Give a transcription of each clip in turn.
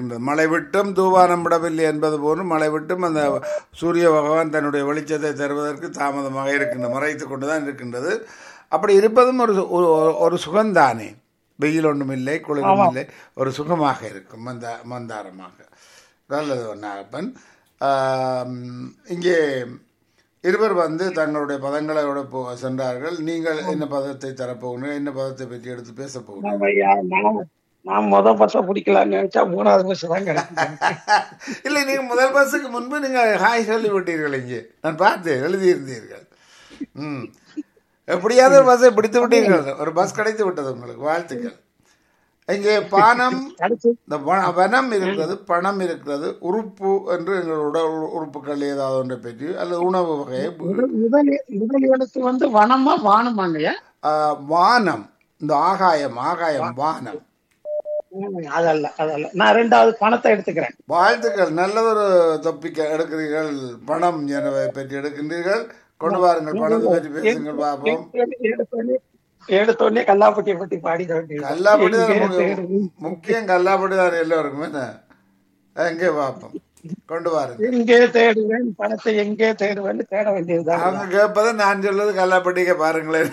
இருக்கின்றது மழை விட்டும் தூவானம் விடவில்லை என்பது போன்று மழை விட்டும் அந்த சூரிய பகவான் தன்னுடைய வெளிச்சத்தை தருவதற்கு தாமதமாக இருக்கின்றது மறைத்து கொண்டுதான் இருக்கின்றது அப்படி இருப்பதும் ஒரு சு- ஒரு- ஒரு சுகம்தானே வெயில் ஒன்றும் இல்லை குளிரும் இல்லை ஒரு சுகமாக இருக்கும் மந்த மந்தாரமாக நல்லது நாகப்பன் ஆம், இங்கே இருவர் வந்து தங்களுடைய பதங்களோட போ சென்றார்கள் நீங்கள் என்ன பதத்தை தரப்போகிறீர்கள் என்ன பதத்தை பற்றி எடுத்து பேச போகிறீர்கள் ஆமா ஐயா, நான் நான் முத பஸ்ஸ பிடிக்கலாம்னு நினைச்சா மூணாவது பஸ் தான் கிடைக்கும் இல்லை நீங்க முதல் பஸ்ஸுக்கு முன்பு நீங்க ஹாய் சொல்லி விட்டீர்கள் இங்கே நான் பார்த்தேன் எழுதியிருந்தீர்கள் ம் எப்படியாவது ஒரு பஸ்ஸை பிடித்து விட்டீர்கள் ஒரு பஸ் கிடைத்து விட்டது உங்களுக்கு வாழ்த்துக்கள் இங்கே பானம் அடுத்து இந்த வ- வனம் இருக்கிறது பணம் இருக்கிறது உறுப்பு என்று எங்கள் உடல் உறுப்புகள் ஏதாவது ஒன்றை பற்றி அல்லது உணவு வகை முதல் முதல் முதல் எழுத்து வந்து வனமா வானமாங்கய்யா ஆ, வானம் இந்த ஆகாயம் ஆகாயம் வானம் ம், அதல்ல அதல்ல நான் ரெண்டாவது பணத்தை எடுத்துக்கிறேன் வாழ்த்துக்கள் நல்லதொரு தொப்பிக்க எடுக்கிறீர்கள் பணம் என்பதை பற்றி எடுக்கின்றீர்கள் கொண்டு வாருங்கள் பணத்தை பற்றி பேசுங்கள் பார்ப்போம் எடுத்தோடனே எடுத்தோடனே கல்லாப்பட்டியை பத்தி பாடிட வேண்டியது கல்லாப்படி தான் எங்கே நமக்கு தேடுவேன், முக்கியம் கல்லாப்படி தான் எல்லோருக்கும் என்ன எங்கே பார்ப்போம் கொண்டு வாருங்க எங்கே தேடுவேன் பணத்தை எங்கே தேடுவேன்னு தேட வேண்டியதுதான் அவங்க கேட்பதை நான் சொல்றது கல்லாப்பட்டிக்க பாருங்களேன்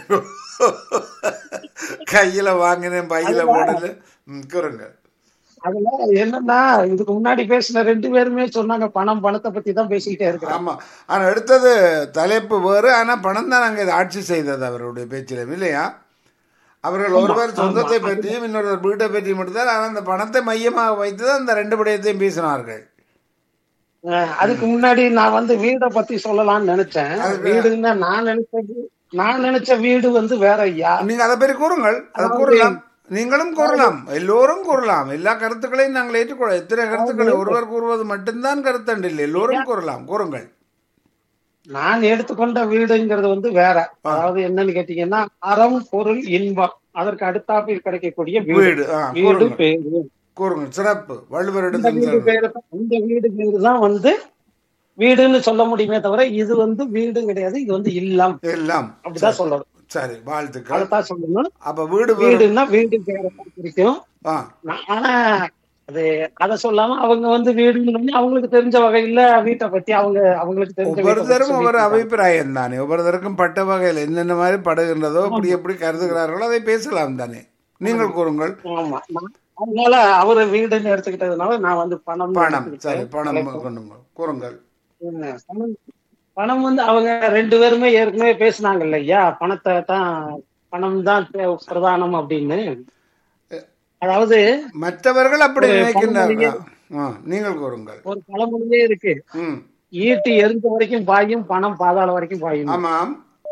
கையில வாங்கினேன் பையில போடல ம், கூறுங்க அதுல என்னன்னா இதுக்கு முன்னாடி பேசின ரெண்டு பேருமே சொன்னாங்க பணம் பணத்தை பத்தி தான் பேசிக்கிட்டே இருக்கிறாங்க ஆமா ஆனா எடுத்தது தலைப்பு வேறு ஆனா பணம் தான் அங்கே ஆட்சி செய்தது அவருடைய பேச்சிலும் இல்லையா அவர்கள் ஒருவர் சொந்தத்தை பற்றியும் இன்னொருவர் வீட்டை பற்றியும் மட்டும்தான் ஆனால் அந்த பணத்தை மையமாக வைத்து தான் அந்த ரெண்டு விடயத்தையும் பேசினார்கள் அஹ் அதுக்கு முன்னாடி நான் வந்து வீடை பத்தி சொல்லலாம்னு நினைச்சேன் வீடுன்னா நான் நினைச்ச வீ- நான் நினைச்ச வீடு வந்து வேற ஐயா நீங்க அதை பற்றி கூறுங்கள் அதை கூறலாம் நீங்களும் கூறலாம் எல்லோரும் கூறலாம் எல்லா கருத்துக்களையும் நாங்கள் ஏற்றுக்கொள்ள எத்தனை கருத்துக்களை ஒருவர் கூறுவது மட்டும்தான் கருத்தண்டு இல்லை எல்லோரும் கூறலாம் கூறுங்கள் நான் எடுத்துக்கொண்ட வீடுங்கிறது வந்து வேற அதாவது என்னன்னு கேட்டீங்கன்னா அறம் பொருள் இன்பம் அதற்கு அடுத்தாப்பில் கிடைக்கக்கூடிய வீடு வீடு ஆ, வீடு கூறுங்கள் பேரு கூறுங்கள் சிறப்பு வள்ளுவர் இந்த வீடு இடத்தில் பேரு தான்- இந்த வீடு பேரு தான் வந்து வீடுன்னு சொல்ல முடியுமே தவிர இது வந்து வீடு கிடையாது இது வந்து இல்லம் எல்லாம் அப்படிதான் சொல்லணும் சரி வாழ்த்துக்கள் அதைத்தான் சொல்லணும் அப்ப வீடு வேறு- வீடுன்னா வீடு பேரை தான் குறிக்கும் ஆ நான் ஆனா அது அத சொல்லாம அவங்க வந்து வீடுன்னு அவங்களுக்கு தெரிஞ்ச வகையில வீட்டை பத்தி அவங்க அவங்களுக்கு தெரிஞ்ச வீட்டை பத்தி ஒவ்வொருத்தரும் ஒவ்வொரு சொல்லிட்டு அபிப்பிராயம் தானே ஒவ்வொருத்தருக்கும் பட்ட வகையில் என்னென்ன மாதிரி படுகின்றதோ அப்படி எப்படி கருதுகிறார்களோ அதை பேசலாம் தானே நீங்கள் கூறுங்கள் ஆமா நான் அதனால அவரு வீடுன்னு எடுத்துக்கிட்டதுனால நான் வந்து பணம் பணம் சரி பணம் கொண்டுங்க கூறுங்கள் பணம் பணம் வந்து அவங்க ரெண்டு பேருமே ஏற்கனவே பேசினாங்கல்ல ஐயா பணத்தை தான் பணம் தான் தே- பிரதானம் அப்படின்னு அதாவது மற்றவர்கள் அப்படி ஒரு நினைக்கின்றார்கள் ஆ, நீங்கள் கூறுங்கள் ஒரு பழமொழியே இருக்கு ம் ஈட்டி எரிஞ்ச வரைக்கும் பாயும் பணம் பாதாள வரைக்கும் பாயும் ஆமாம்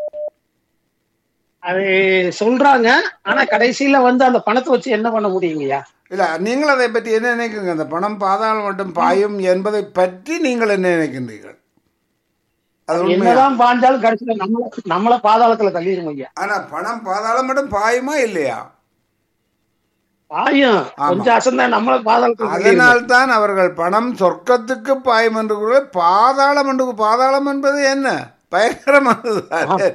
அது சொல்றாங்க ஆனா கடைசியில வந்து அந்த பணத்தை வச்சு என்ன பண்ண முடியுங்கய்யா இல்ல நீங்கள் அதை பற்றி என்ன நினைக்கிறீங்க அந்த பணம் பாதாளம் மட்டும் பாயும் என்பதை பற்றி நீங்கள் என்ன நினைக்கின்றீர்கள் அது உண்மையா என்னதான் பாஞ்சாலும் கடைசியில நம்மள நம்மள பாதாளத்துல தள்ளிடும் ஐயா ஆனா பணம் பாதாளம் மட்டும் பாயுமா இல்லையா பாயும் கொஞ்சம் அசந்தா நம்மள பாதாளத்துல தள்ளிரும். அதனால் தான் அவர்கள் பணம் சொர்க்கத்துக்கு பாயும் என்று கூற பாதாளம் என்று பாதாளம் என்பது என்ன பயங்கரமானது தானே.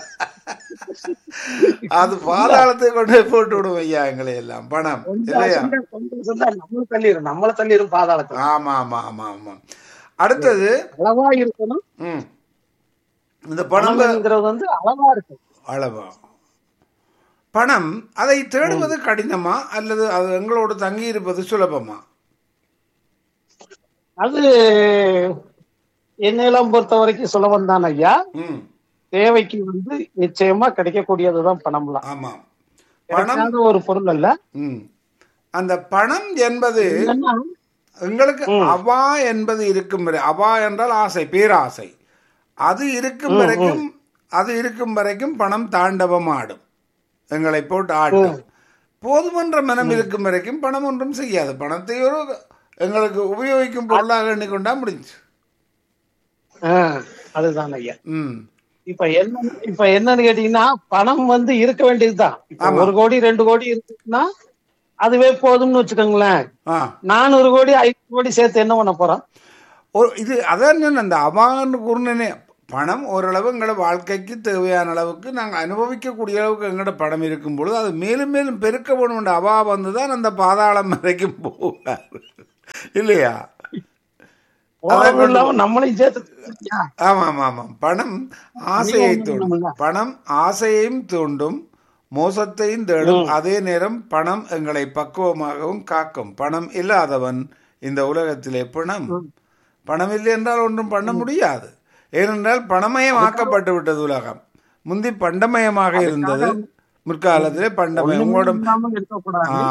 அது பாதாளத்தை கொண்டு போய் போட்டு விடும் ஐயா எங்களை எல்லாம் பணம் கொஞ்சம் இல்லையா அசந்தா கொஞ்சம் அசந்தா நம்மள தள்ளிடும் நம்மள தள்ளிடும் பாதாளத்துல ஆமா ஆமா ஆமா ஆமா அடுத்தது அளவா இருக்கணும் ம் இந்த பணம் பணம்ங்கிறது வந்து அளவா இருக்கும் அளவா பணம் அதை தேடுவது கடினமா அல்லது அது எங்களோடு தங்கி இருப்பது சுலபமா அது என்னையெல்லாம் பொறுத்த வரைக்கும் சுலபம் தான் ஐயா ம் தேவைக்கு வந்து நிச்சயமா கிடைக்கக்கூடியதுதான் பணம்லாம் ஆமாம் பணம் கிடைக்காத ஒரு பொருள் அல்ல ம் அந்த பணம் என்பது என்னன்னா, எங்களுக்கு அவா என்பது இருக்கும் வரை அவா என்றால் ஆசை பேராசை அது இருக்கும் வரைக்கும் அது இருக்கும் வரைக்கும் பணம் தாண்டவம் ஆடும் எங்களை போட்டு ஆட்டும் போதுமன்ற மனம் இருக்கும் வரைக்கும் பணம் ஒன்றும் செய்யாது பணத்தை ஒரு எங்களுக்கு உபயோகிக்கும் பொருளாக எண்ணிக்கொண்டா முடிஞ்சு ஆ, அதுதான் ஐயா ம் இப்ப என்ன இப்ப என்னன்னு கேட்டீங்கன்னா பணம் வந்து இருக்க வேண்டியதுதான் இப்ப ஒரு கோடி ரெண்டு கோடி இருக்குன்னா அதுவே போதும்னு வச்சுக்கோங்களேன் ஆ நானூறு கோடி ஐநூறு கோடி சேர்த்து என்ன பண்ண போறோம் ஒரு இது அதான் அந்த அவான்னு கூறினே பணம் ஓரளவு எங்களோட வாழ்க்கைக்கு தேவையான அளவுக்கு நாங்கள் அனுபவிக்கக்கூடிய அளவுக்கு எங்களோட பணம் இருக்கும் பொழுது அது மேலும் மேலும் பெருக்க வேணும்ன்ற அவா வந்து தான் அந்த பாதாளம் வரைக்கும் போவார் இல்லையா போறதும் இல்லாம நம்மளையும் சேர்த்து ஐயா, ஆமாம் ஆமாம் பணம் ஆசையை தூண்டும் பணம் ஆசையையும் தூண்டும் மோசத்தையும் தேடும் அதே நேரம் பணம் எங்களை பக்குவமாகவும் காக்கும் பணம் இல்லாதவன் இந்த உலகத்திலே பணம் பணம் இல்லை என்றால் ஒன்றும் பண்ண முடியாது ஏனென்றால் பணமயம் ஆக்கப்பட்டு விட்டது உலகம் முந்தி பண்டமயமாக இருந்தது முற்காலத்திலே பண்டமயம் உங்களோட இல்லாம இருக்கக்கூடாது ஆ.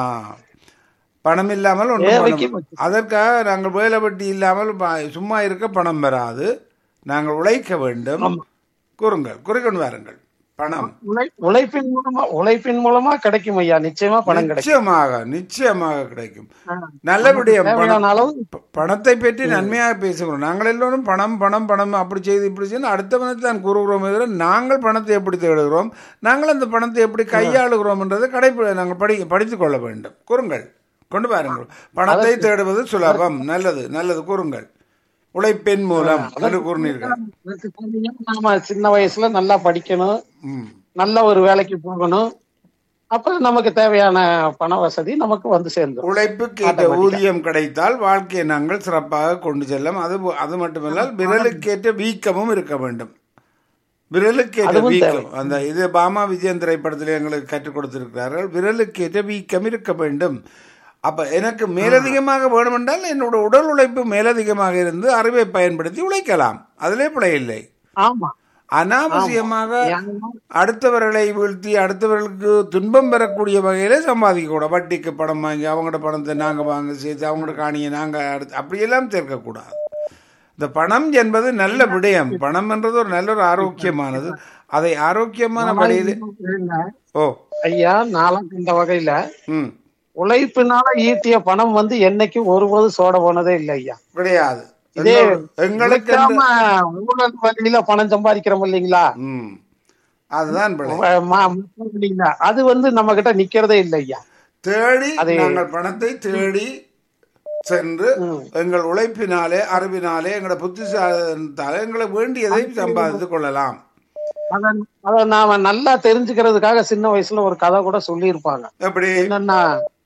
பணம் இல்லாமல் ஒன்றும் பண்ண தேவைக்கு முடியாது. அதற்காக நாங்கள் வேலை வட்டி இல்லாமல் ப- சும்மா இருக்க பணம் வராது நாங்கள் உழைக்க வேண்டும் கூறுங்கள் குறிக்கொண்டு வாருங்கள் பணம் உழை- உழைப்பின் மூலமா உழைப்பின் மூலமா கிடைக்கும் ஐயா நிச்சயமா பணம் கிடைக்கும் நிச்சயமாக நிச்சயமாக கிடைக்கும் ஆ. நல்ல விடயம் பணம் தேவையான அளவு ப- பணத்தை பற்றி நன்மையாக பேசுகிறோம் நாங்கள் எல்லோரும் பணம் பணம் பணம் அப்படி செய்து இப்படி செய்து அடுத்தவனை தான் கூறுகிறோம் தவிர நாங்கள் பணத்தை எப்படி தேடுகிறோம் நாங்கள் அந்த பணத்தை எப்படி கையாளுகிறோம் என்றதை கடைப்பி நாங்கள் படி படித்துக் கொள்ள வேண்டும் கூறுங்கள் கொண்டு பாருங்கள் பணத்தை தேடுவது சுலபம் நல்லது நல்லது கூறுங்கள் உழைப்பின் மூலம் என்று கூறினீர்கள் அதுக்கு பாத்தீங்கன்னா, நாம சின்ன வயசுல நல்லா படிக்கணும் ம். நல்ல ஒரு வேலைக்கு போகணும் அப்ப நமக்கு தேவையான பண வசதி நமக்கு வந்து சேர்ந்துரும் உழைப்புக்கு ஏற்ற ஊதியம் கிடைத்தால் வாழ்க்கையை நாங்கள் சிறப்பாக கொண்டு செல்லும் அது அது மட்டுமல்ல விரலுக்கேற்ற வீக்கமும் இருக்க வேண்டும் விரலுக்கேற்ற அதுவும் வீக்கம் அந்த இது பாமா விஜயன் திரைப்படத்தில் எங்களுக்கு கற்றுக் கொடுத்திருக்கிறார்கள் விரலுக்கேற்ற வீக்கம் இருக்க வேண்டும் அப்ப எனக்கு மேலதிகமாக வேண்டுமென்றால் என்னோட உடல் உழைப்பு மேலதிகமாக இருந்து அறிவை பயன்படுத்தி உழைக்கலாம் அதிலே பிழை இல்லை ஆமா அனாவசியமாக ஏன்னா, அடுத்தவர்களை வீழ்த்தி அடுத்தவர்களுக்கு துன்பம் பெறக்கூடிய வகையில சம்பாதிக்க கூட வட்டிக்கு பணம் வாங்கி அவங்களோட பணத்தை நாங்க வாங்க சேர்த்து அவங்களோட காணியை நாங்க அடுத்து அப்படியெல்லாம் சேர்க்கக்கூடாது இந்த பணம் என்பது நல்ல விடயம் பணம் என்றது ஒரு நல்ல ஒரு ஆரோக்கியமானது அதை ஆரோக்கியமான வழியில் இல்ல, ஓ ஐயா நாளாம் இந்த வகையில ம் உழைப்பினால ஈட்டிய பணம் வந்து என்னைக்கும் ஒருபோதும் சோட போனதே இல்லை ஐயா கிடையாது இதே எங்களுக்கு உழைக்காம ஊழல் வழியில பணம் சம்பாதிக்கிறோம் இல்லைங்களா ம் அதுதான் பிழை ம- ம- இல்லைங்களா? அது வந்து நம்ம கிட்ட நிக்கிறதே இல்லை ஐயா தேடி அது- நாங்கள் பணத்தை தேடி சென்று ம். எங்கள் உழைப்பினாலே அறிவினாலே எங்களோட புத்திசாலித்தாலே எங்களை வேண்டியதை சம்பாதித்துக் கொள்ளலாம் அத அத நாம நல்லா தெரிஞ்சுக்கிறதுக்காக சின்ன வயசுல ஒரு கதை கூட சொல்லியிருப்பாங்க எப்படி என்னன்னா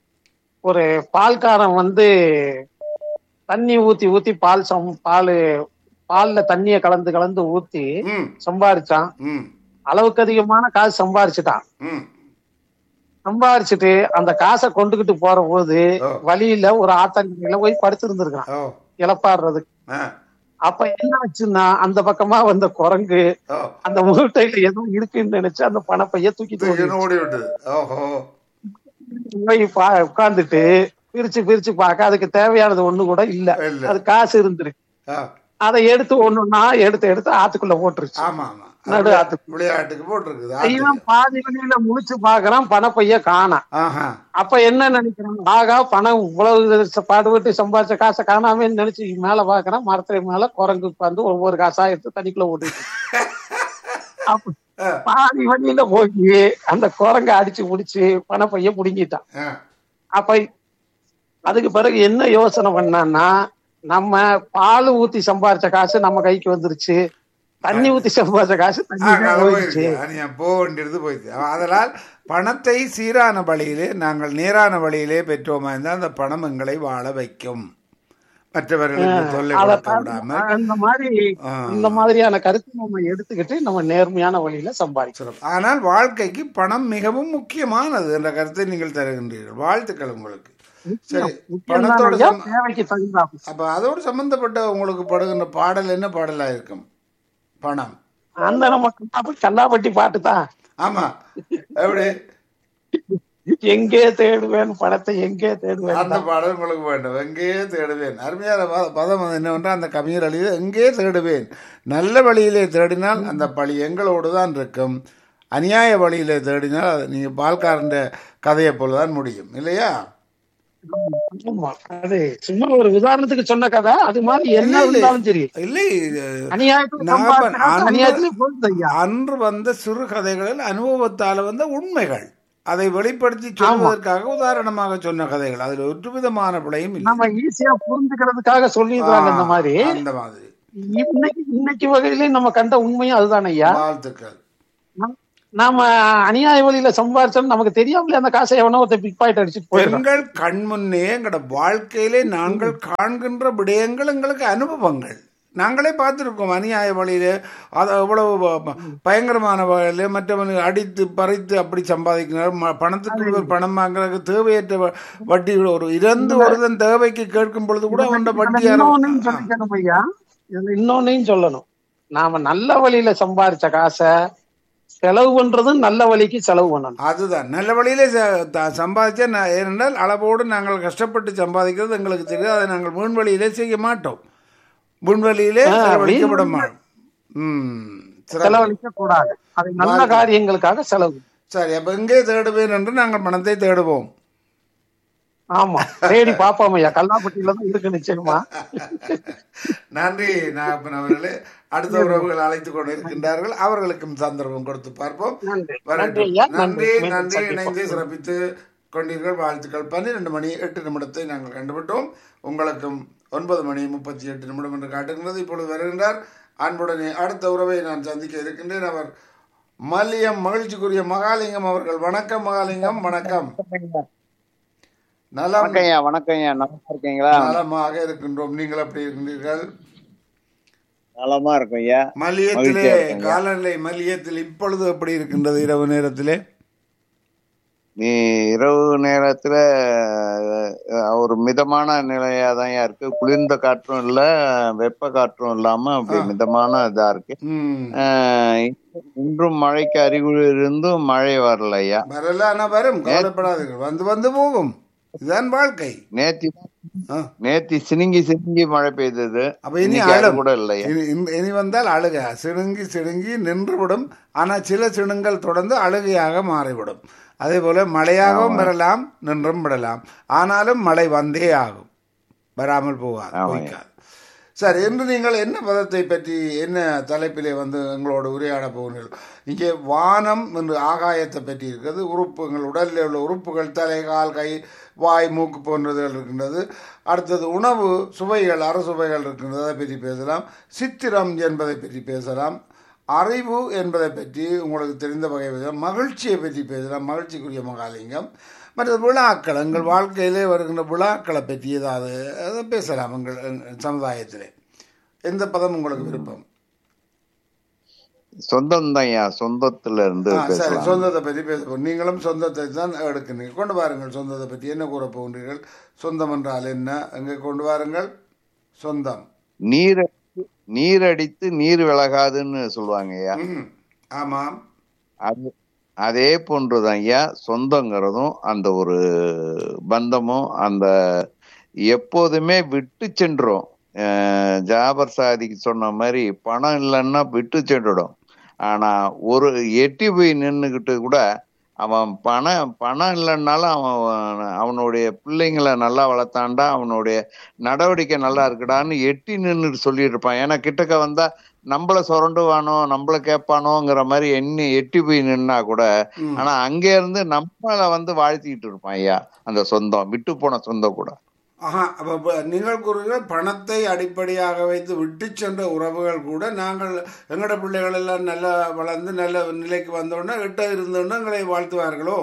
ஒரு பால்காரன் வந்து தண்ணி ஊத்தி ஊத்தி பால் சம் பால் பால்ல தண்ணிய கலந்து கலந்து ஊத்தி ம் சம்பாரிச்சான் ம் அளவுக்கு அதிகமான காசு சம்பாரிச்சுட்டான் ம் சம்பாரிச்சுட்டு அந்த காசை கொண்டுகிட்டு போற போது ஓ. வழியில ஒரு ஆத்தங்கரையில போய் படுத்திருந்திருக்கான் ஓ இழப்பாடுறதுக்கு ஆ அப்ப என்ன ஆச்சுன்னா அந்த பக்கமா வந்த குரங்கு ஓ அந்த மூட்டையில ஏதோ இருக்குன்னு நினைச்சு அந்த பணப்பைய தூக்கிட்டு ஓடி தூக்கின்னு ஓடி விட்டது ஓஹோ போய் பா உட்கார்ந்துட்டு பிரிச்சு பிரிச்சு பார்க்க அதுக்கு தேவையானது ஒண்ணு கூட இல்ல இல்ல அது காசு இருந்திருக்கு ஆ, அதை எடுத்து ஒண்ணுன்னா எடுத்து எடுத்து ஆத்துக்குள்ள போட்டுருச்சு ஆமா ஆமா நடு ஆத்து விளையாட்டுக்கு போட்டிருக்குது ஐயன் ஆத்துக்கு. பாதி வழியில முழிச்சு பாக்குறான் பணப்பைய காணாம் ஆஹா அப்ப என்ன நினைக்கிறான் ஆகா பணம் இவ்வளவு ச- பாடுபட்டு சம்பாதிச்ச காசை காணாம நினைச்சு மேல பாக்குறான் மரத்துல மேல குரங்கு உட்கார்ந்து ஒவ்வொரு காசா எடுத்து தண்ணிக்குள்ள ஓட்டிட்டு அப்ப ஆ, பாதி வழியில போய் அந்த குரங்க அடிச்சு புடிச்சு பணப்பைய புடுங்கிட்டான் ஆ, அப்ப அதுக்கு பிறகு என்ன யோசனை பண்ணான்னா நம்ம பால் ஊத்தி சம்பாரிச்ச காசு நம்ம கைக்கு வந்துருச்சு தண்ணி ஊத்தி சம்பாதிச்ச காசு ஆ, தண்ணி கதை போயிடுச்சு போயிடுச்சு. நீ போக வேண்டியது போயிடுச்சு அதனால் பணத்தை சீரான வழியிலே நாங்கள் நேரான வழியிலே பெற்றோமா இருந்தால் அந்த பணம் எங்களை வாழ வைக்கும் மற்றவர்களுக்கு தொல்லை கொடுக்க அதைத்தான் விடாமல் இந்த மாதிரி ஆ. இந்த மாதிரியான கருத்து நம்ம எடுத்துக்கிட்டு நம்ம நேர்மையான வழியில சம்பாதிக்கணும் சிறப்பு. ஆனால் வாழ்க்கைக்கு பணம் மிகவும் முக்கியமானது என்ற கருத்தை நீங்கள் தருகின்றீர்கள் வாழ்த்துக்கள் உங்களுக்கு சரி முக்கியம் பணத்தோட தானய்யா, சம்ம- தேவைக்கு தகுந்தாப்புல. அப்ப அதோடு சம்பந்தப்பட்ட உங்களுக்கு படுகின்ற பாடல் என்ன பாடலா இருக்கும் பணம் அந்த நம்ம கல்லாப்பட்டி கல்லாப்பட்டி பாட்டு தான் ஆமா எப்படி எங்கே தேடுவேன் பணத்தை எங்கே தேடுவேன் அந்த பாடல் உங்களுக்கு வேண்டும் எங்கேயே தேடுவேன் அருமையான பத- பதம் அது என்னவென்றால் அந்த கவிஞர் அழிவு எங்கே தேடுவேன் நல்ல வழியிலே தேடினால் அந்த பழி எங்களோடு தான் இருக்கும் அநியாய வழியிலே தேடினால் அது நீங்க பால்காரன் கதையை போல தான் முடியும் இல்லையா ஆமா. அது சும்மா ஒரு உதாரணத்துக்கு சொன்ன கதை அது மாதிரி என்ன இல்லை, இல்லை. இருந்தாலும் சரி இல்லை இது அநியாயத்துல நான் சம்பாதிச்சா அன்பு- அநியாயத்திலே போகுது ஐயா அன்று வந்த சிறு கதைகளில் அனுபவத்தால் வந்த உண்மைகள் அதை வெளிப்படுத்தி சொல்வதற்காக உதாரணமாக சொன்ன கதைகள் அதில் ஒரு விதமான பிழையும் இல்லை நம்ம ஈஸியா புரிஞ்சுக்கிறதுக்காக சொல்லிடுறாங்க இந்த மாதிரி அந்த மாதிரி இன்னைக்கு இன்னைக்கு வகையிலே நம்ம கண்ட உண்மையும் அதுதான் ஐயா வாழ்த்துக்கள் நாம அநியாய வழியில சம்பாரிச்சோம் நமக்கு தெரியாமலே அந்த காசை எவனோ ஒருத்தன் பிக் பாயிண்ட் அடிச்சுட்டு போயிடுறான் எங்கள் கண்முன்னே எங்களோட வாழ்க்கையிலே நாங்கள் காண்கின்ற விடயங்கள் எங்களுக்கு அனுபவங்கள் நாங்களே பார்த்துருக்கோம் அநியாய வழியில அது எவ்வளவு ப- ப- பயங்கரமான வகையில் மற்றவனுக்கு அடித்து பறித்து அப்படி சம்பாதிக்கிறார் ம- பணத்துக்கு ஒரு பணம் வாங்குறதுக்கு தேவையற்ற வ- வட்டி ஒரு இறந்து ஒருதன் தேவைக்கு கேட்கும் பொழுது கூட அவன் வட்டி இன்னொன்னையும் சொல்லிக்கணும் ஐயா இதுல இன்னொன்னையும் சொல்லணும் நாம நல்ல வழியில சம்பாரிச்ச காசை செலவு பண்றதும் நல்ல வழிக்கு செலவு பண்ணணும் அதுதான் நல்ல வழியிலே ச- த- சம்பாதிச்சா நான் ஏனென்றால் அளவோடு நாங்கள் கஷ்டப்பட்டு சம்பாதிக்கிறது எங்களுக்கு தெரியும் அதை நாங்கள் வீண் வழியிலே செய்ய மாட்டோம் வீண் வழியிலே ஆ, செலவழிக்கப்பட வீண் மாட்டோம் ம் சிறப்பு. செலவழிக்க கூடாது அது நல்ல காரியங்களுக்காக செலவு சரி அப்ப எங்கே தேடுவேன் என்று நாங்கள் பணத்தை தேடுவோம் ஆமா தேடி பாப்போம் ஐயா கல்லாப்பட்டியில தான் இருக்கு நிச்சயமா நன்றி நாகப்பன் அவர்களே அடுத்த உறவுகள் அழைத்துக் கொண்டு இருக்கின்றார்கள் அவர்களுக்கும் சந்தர்ப்பம் கொடுத்து பார்ப்போம் நன்றி நன்றி வரட்டும். ஐயா நன்றி மீண்டும் நன்றி சந்திப்போம். இணைந்து சிறப்பித்து கொண்டீர்கள் வாழ்த்துக்கள் பன்னிரெண்டு மணி எட்டு நிமிடத்தை நாங்கள் கண்டுவிட்டோம் உங்களுக்கும் ஒன்பது மணி முப்பத்தி எட்டு நிமிடம் என்று காட்டுகிறது இப்பொழுது வருகின்றார் அன்புடனே அடுத்த உறவை நான் சந்திக்க இருக்கின்றேன் அவர் மல்லியம் மகிழ்ச்சிக்குரிய மகாலிங்கம் அவர்கள் வணக்கம் மகாலிங்கம் வணக்கம் நலம் வணக்கம் ஐயா வணக்கம் ஐயா நல்லா இருக்கீங்களா நலமாக இருக்கின்றோம் நீங்கள் எப்படி இருக்கின்றீர்கள் நலமா இருக்கும் ஐயா மல்லியத்திலே மகிழ்ச்சியா இருக்கேங்க. காலநிலை மல்லியத்தில் இப்பொழுது எப்படி இருக்கின்றது இரவு நேரத்திலே நீ இரவு நேரத்துல அஹ், ஒரு மிதமான நிலையா தான் இருக்கு குளிர்ந்த காற்றும் இல்ல வெப்ப காற்றும் இல்லாம அப்படி மிதமான இதா இருக்கு ம் அஹ், இன்றும் மழைக்கு அறிகுறி இருந்தும் மழை வரல ஐயா வரல ஆனா வரும் கவலைப்படாதீர்கள் வந்து வந்து போகும் இதுதான் வாழ்க்கை நேத்தி ஆ. நேத்தி சினுங்கி சினுங்கி மழை பெய்தது அப்ப இனி இன்னைக்கு அது அழும் கூட இல்லையா இனி இனி- இனி வந்தால் அழுக சிணுங்கி சிணுங்கி நின்றுவிடும் ஆனா சில சிணுங்கள் தொடர்ந்து அழுகையாக மாறிவிடும் அதே போல மழையாகவும் வரலாம் நின்றும் விடலாம் ஆனாலும் மழை வந்தே ஆகும் வராமல் போகாது ஆமாங்க. போய்க்காது சரி இன்று நீங்கள் என்ன பதத்தை பற்றி என்ன தலைப்பிலே வந்து எங்களோடு உரையாட போகிறீர்கள் இங்கே வானம் என்று ஆகாயத்தை பற்றி இருக்கிறது உறுப்புகள் உடலில் உள்ள உறுப்புகள் தலை கால் கை வாய் மூக்கு போன்றதுகள் இருக்கின்றது அடுத்தது உணவு சுவைகள் அறுசுவைகள் இருக்கின்றது அதை பற்றி பேசலாம் சித்திரம் என்பதை பற்றி பேசலாம் அறிவு என்பதை பற்றி உங்களுக்கு தெரிந்த வகை பேசலாம் மகிழ்ச்சியை பற்றி பேசலாம் மகிழ்ச்சிக்குரிய மகாலிங்கம் மற்றது விழாக்கள் எங்கள் வாழ்க்கையிலே வருகின்ற விழாக்களை பற்றி ஏதாவது அதை பேசலாம் எங்கள் எங்கள் சமுதாயத்திலே எந்த பதம் உங்களுக்கு விருப்பம் சொந்தம் தான் ஐயா சொந்தத்துல இருந்து ஆ, சரி பேசலாம் சொந்தத்தை பற்றி பேசுவோம் நீங்களும் சொந்தத்தை தான் எடுக்கிறீங்க கொண்டு வாருங்கள் சொந்தத்தை பற்றி என்ன கூற போகின்றீர்கள் சொந்தம் என்றால் என்ன எங்கே கொண்டு வாருங்கள் சொந்தம் நீர் நீரடித்து நீர் விலகாதுன்னு சொல்லுவாங்க ஐயா ம், ஆமாம் அது அதே போன்றுதான் ஐயா சொந்தங்கிறதும் அந்த ஒரு பந்தமும் அந்த எப்போதுமே விட்டு சென்றோம் அஹ் ஜாபர் சாதிக்கு சொன்ன மாதிரி பணம் இல்லைன்னா விட்டு சென்றுடும் ஆனா ஒரு எட்டி போய் நின்னுகிட்டு கூட அவன் பணம் பணம் இல்லைன்னாலும் அவன் அவனுடைய பிள்ளைங்களை நல்லா வளர்த்தாண்டா அவனுடைய நடவடிக்கை நல்லா இருக்குடான்னு எட்டி நின்னுட்டு சொல்லிட்டு இருப்பான் ஏன்னா கிட்டக்க வந்தா நம்மள சுரண்டுவானோ நம்மள கேட்பானோங்கிற மாதிரி எண்ணி எட்டி போய் நின்னா கூட ம். ஆனா அங்க இருந்து நம்மள வந்து வாழ்த்திக்கிட்டு இருப்பான் ஐயா அந்த சொந்தம் விட்டு போன சொந்தம் கூட ஆஹா அப்ப இப்ப நீங்கள் கூறுகிறீர்கள் பணத்தை அடிப்படையாக வைத்து விட்டு சென்ற உறவுகள் கூட நாங்கள் எங்களோட பிள்ளைகள் எல்லாம் நல்லா வளர்ந்து நல்ல நிலைக்கு வந்தோடனே எட்ட இருந்தோடனே எங்களை வாழ்த்துவார்களோ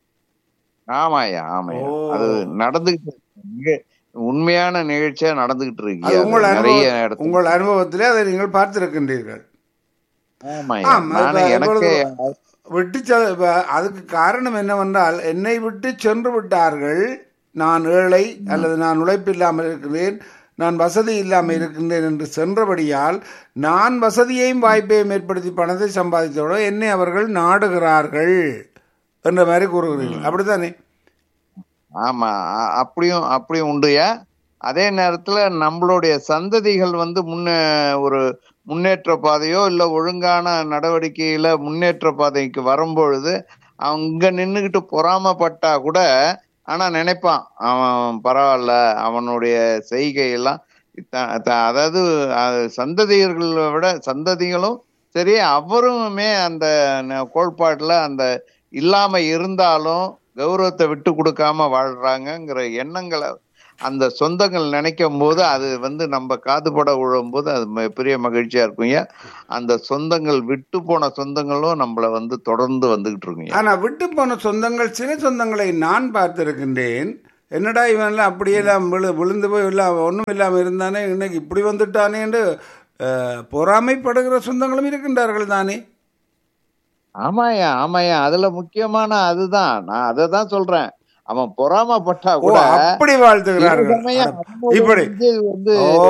ஆமாய்யா ஆமாய்யா ஓ. அது நடந்துகிட்டு இருக்கு. இங்க உண்மையான நிகழ்ச்சியா நடந்துகிட்டு இருக்கு அது அது உங்கள் நிறைய அனுபவம் இடத்துல உங்கள் அனுபவத்திலே அதை நீங்கள் பார்த்திருக்கின்றீர்கள் ஆமாய்யா ஆம், நானே இப்ப எனக்கு இப்பொழுது விட்டு செ- இப்ப அதுக்கு காரணம் என்னவென்றால் என்னை விட்டு சென்று விட்டார்கள் நான் ஏழை அல்லது நான் உழைப்பில்லாமல் இருக்கிறேன் நான் வசதி இல்லாமல் இருக்கின்றேன் என்று சென்றபடியால் நான் வசதியையும் வாய்ப்பையும் ஏற்படுத்தி பணத்தை சம்பாதித்தோட என்னை அவர்கள் நாடுகிறார்கள் என்ற மாதிரி கூறுகிறீர்கள் அப்படித்தானே ஆமா அ- அப்படியும் அப்படியும் உண்டுயா அதே நேரத்துல நம்மளுடைய சந்ததிகள் வந்து முன்ன ஒரு முன்னேற்ற பாதையோ இல்ல ஒழுங்கான நடவடிக்கையில முன்னேற்ற பாதைக்கு வரும்பொழுது அங்க நின்னுகிட்டு பொறாமப்பட்டா கூட ஆனா நினைப்பான் அவன் பரவாயில்ல அவனுடைய செய்கையெல்லாம் த- த- அதாவது அது சந்ததியர்களை விட சந்ததிகளும் சரி அவருமே அந்த ந- கோட்பாட்டுல அந்த இல்லாம இருந்தாலும் கௌரவத்தை விட்டு கொடுக்காம வாழ்றாங்கங்கிற எண்ணங்களை அந்த சொந்தங்கள் நினைக்கும் போது அது வந்து நம்ம காதுபட விழும் போது அது ம- பெரிய மகிழ்ச்சியா இருக்கும் ஐயா அந்த சொந்தங்கள் விட்டு போன சொந்தங்களும் நம்மள வந்து தொடர்ந்து வந்துகிட்டு இருக்குங்க ஆனா விட்டு போன சொந்தங்கள் சில சொந்தங்களை நான் பார்த்திருக்கின்றேன் என்னடா இவன்லாம் அப்படியெல்லாம் விழு விழுந்து போய் இல்லாம ஒன்றும் இல்லாமல் இருந்தானே இன்னைக்கு இப்படி வந்துட்டானே என்று அஹ், பொறாமைப்படுகிற சொந்தங்களும் இருக்கின்றார்கள் தானே ஆமாயா ஆமாயா அதுல முக்கியமான அதுதான் நான் அதை தான் சொல்றேன் அவன் பொறாமப்பட்டா ஓ கூட அப்படி சில வாழ்த்துகிறார்கள் சமயம் அட, அவனோட இப்படி வந்து வந்து ஓ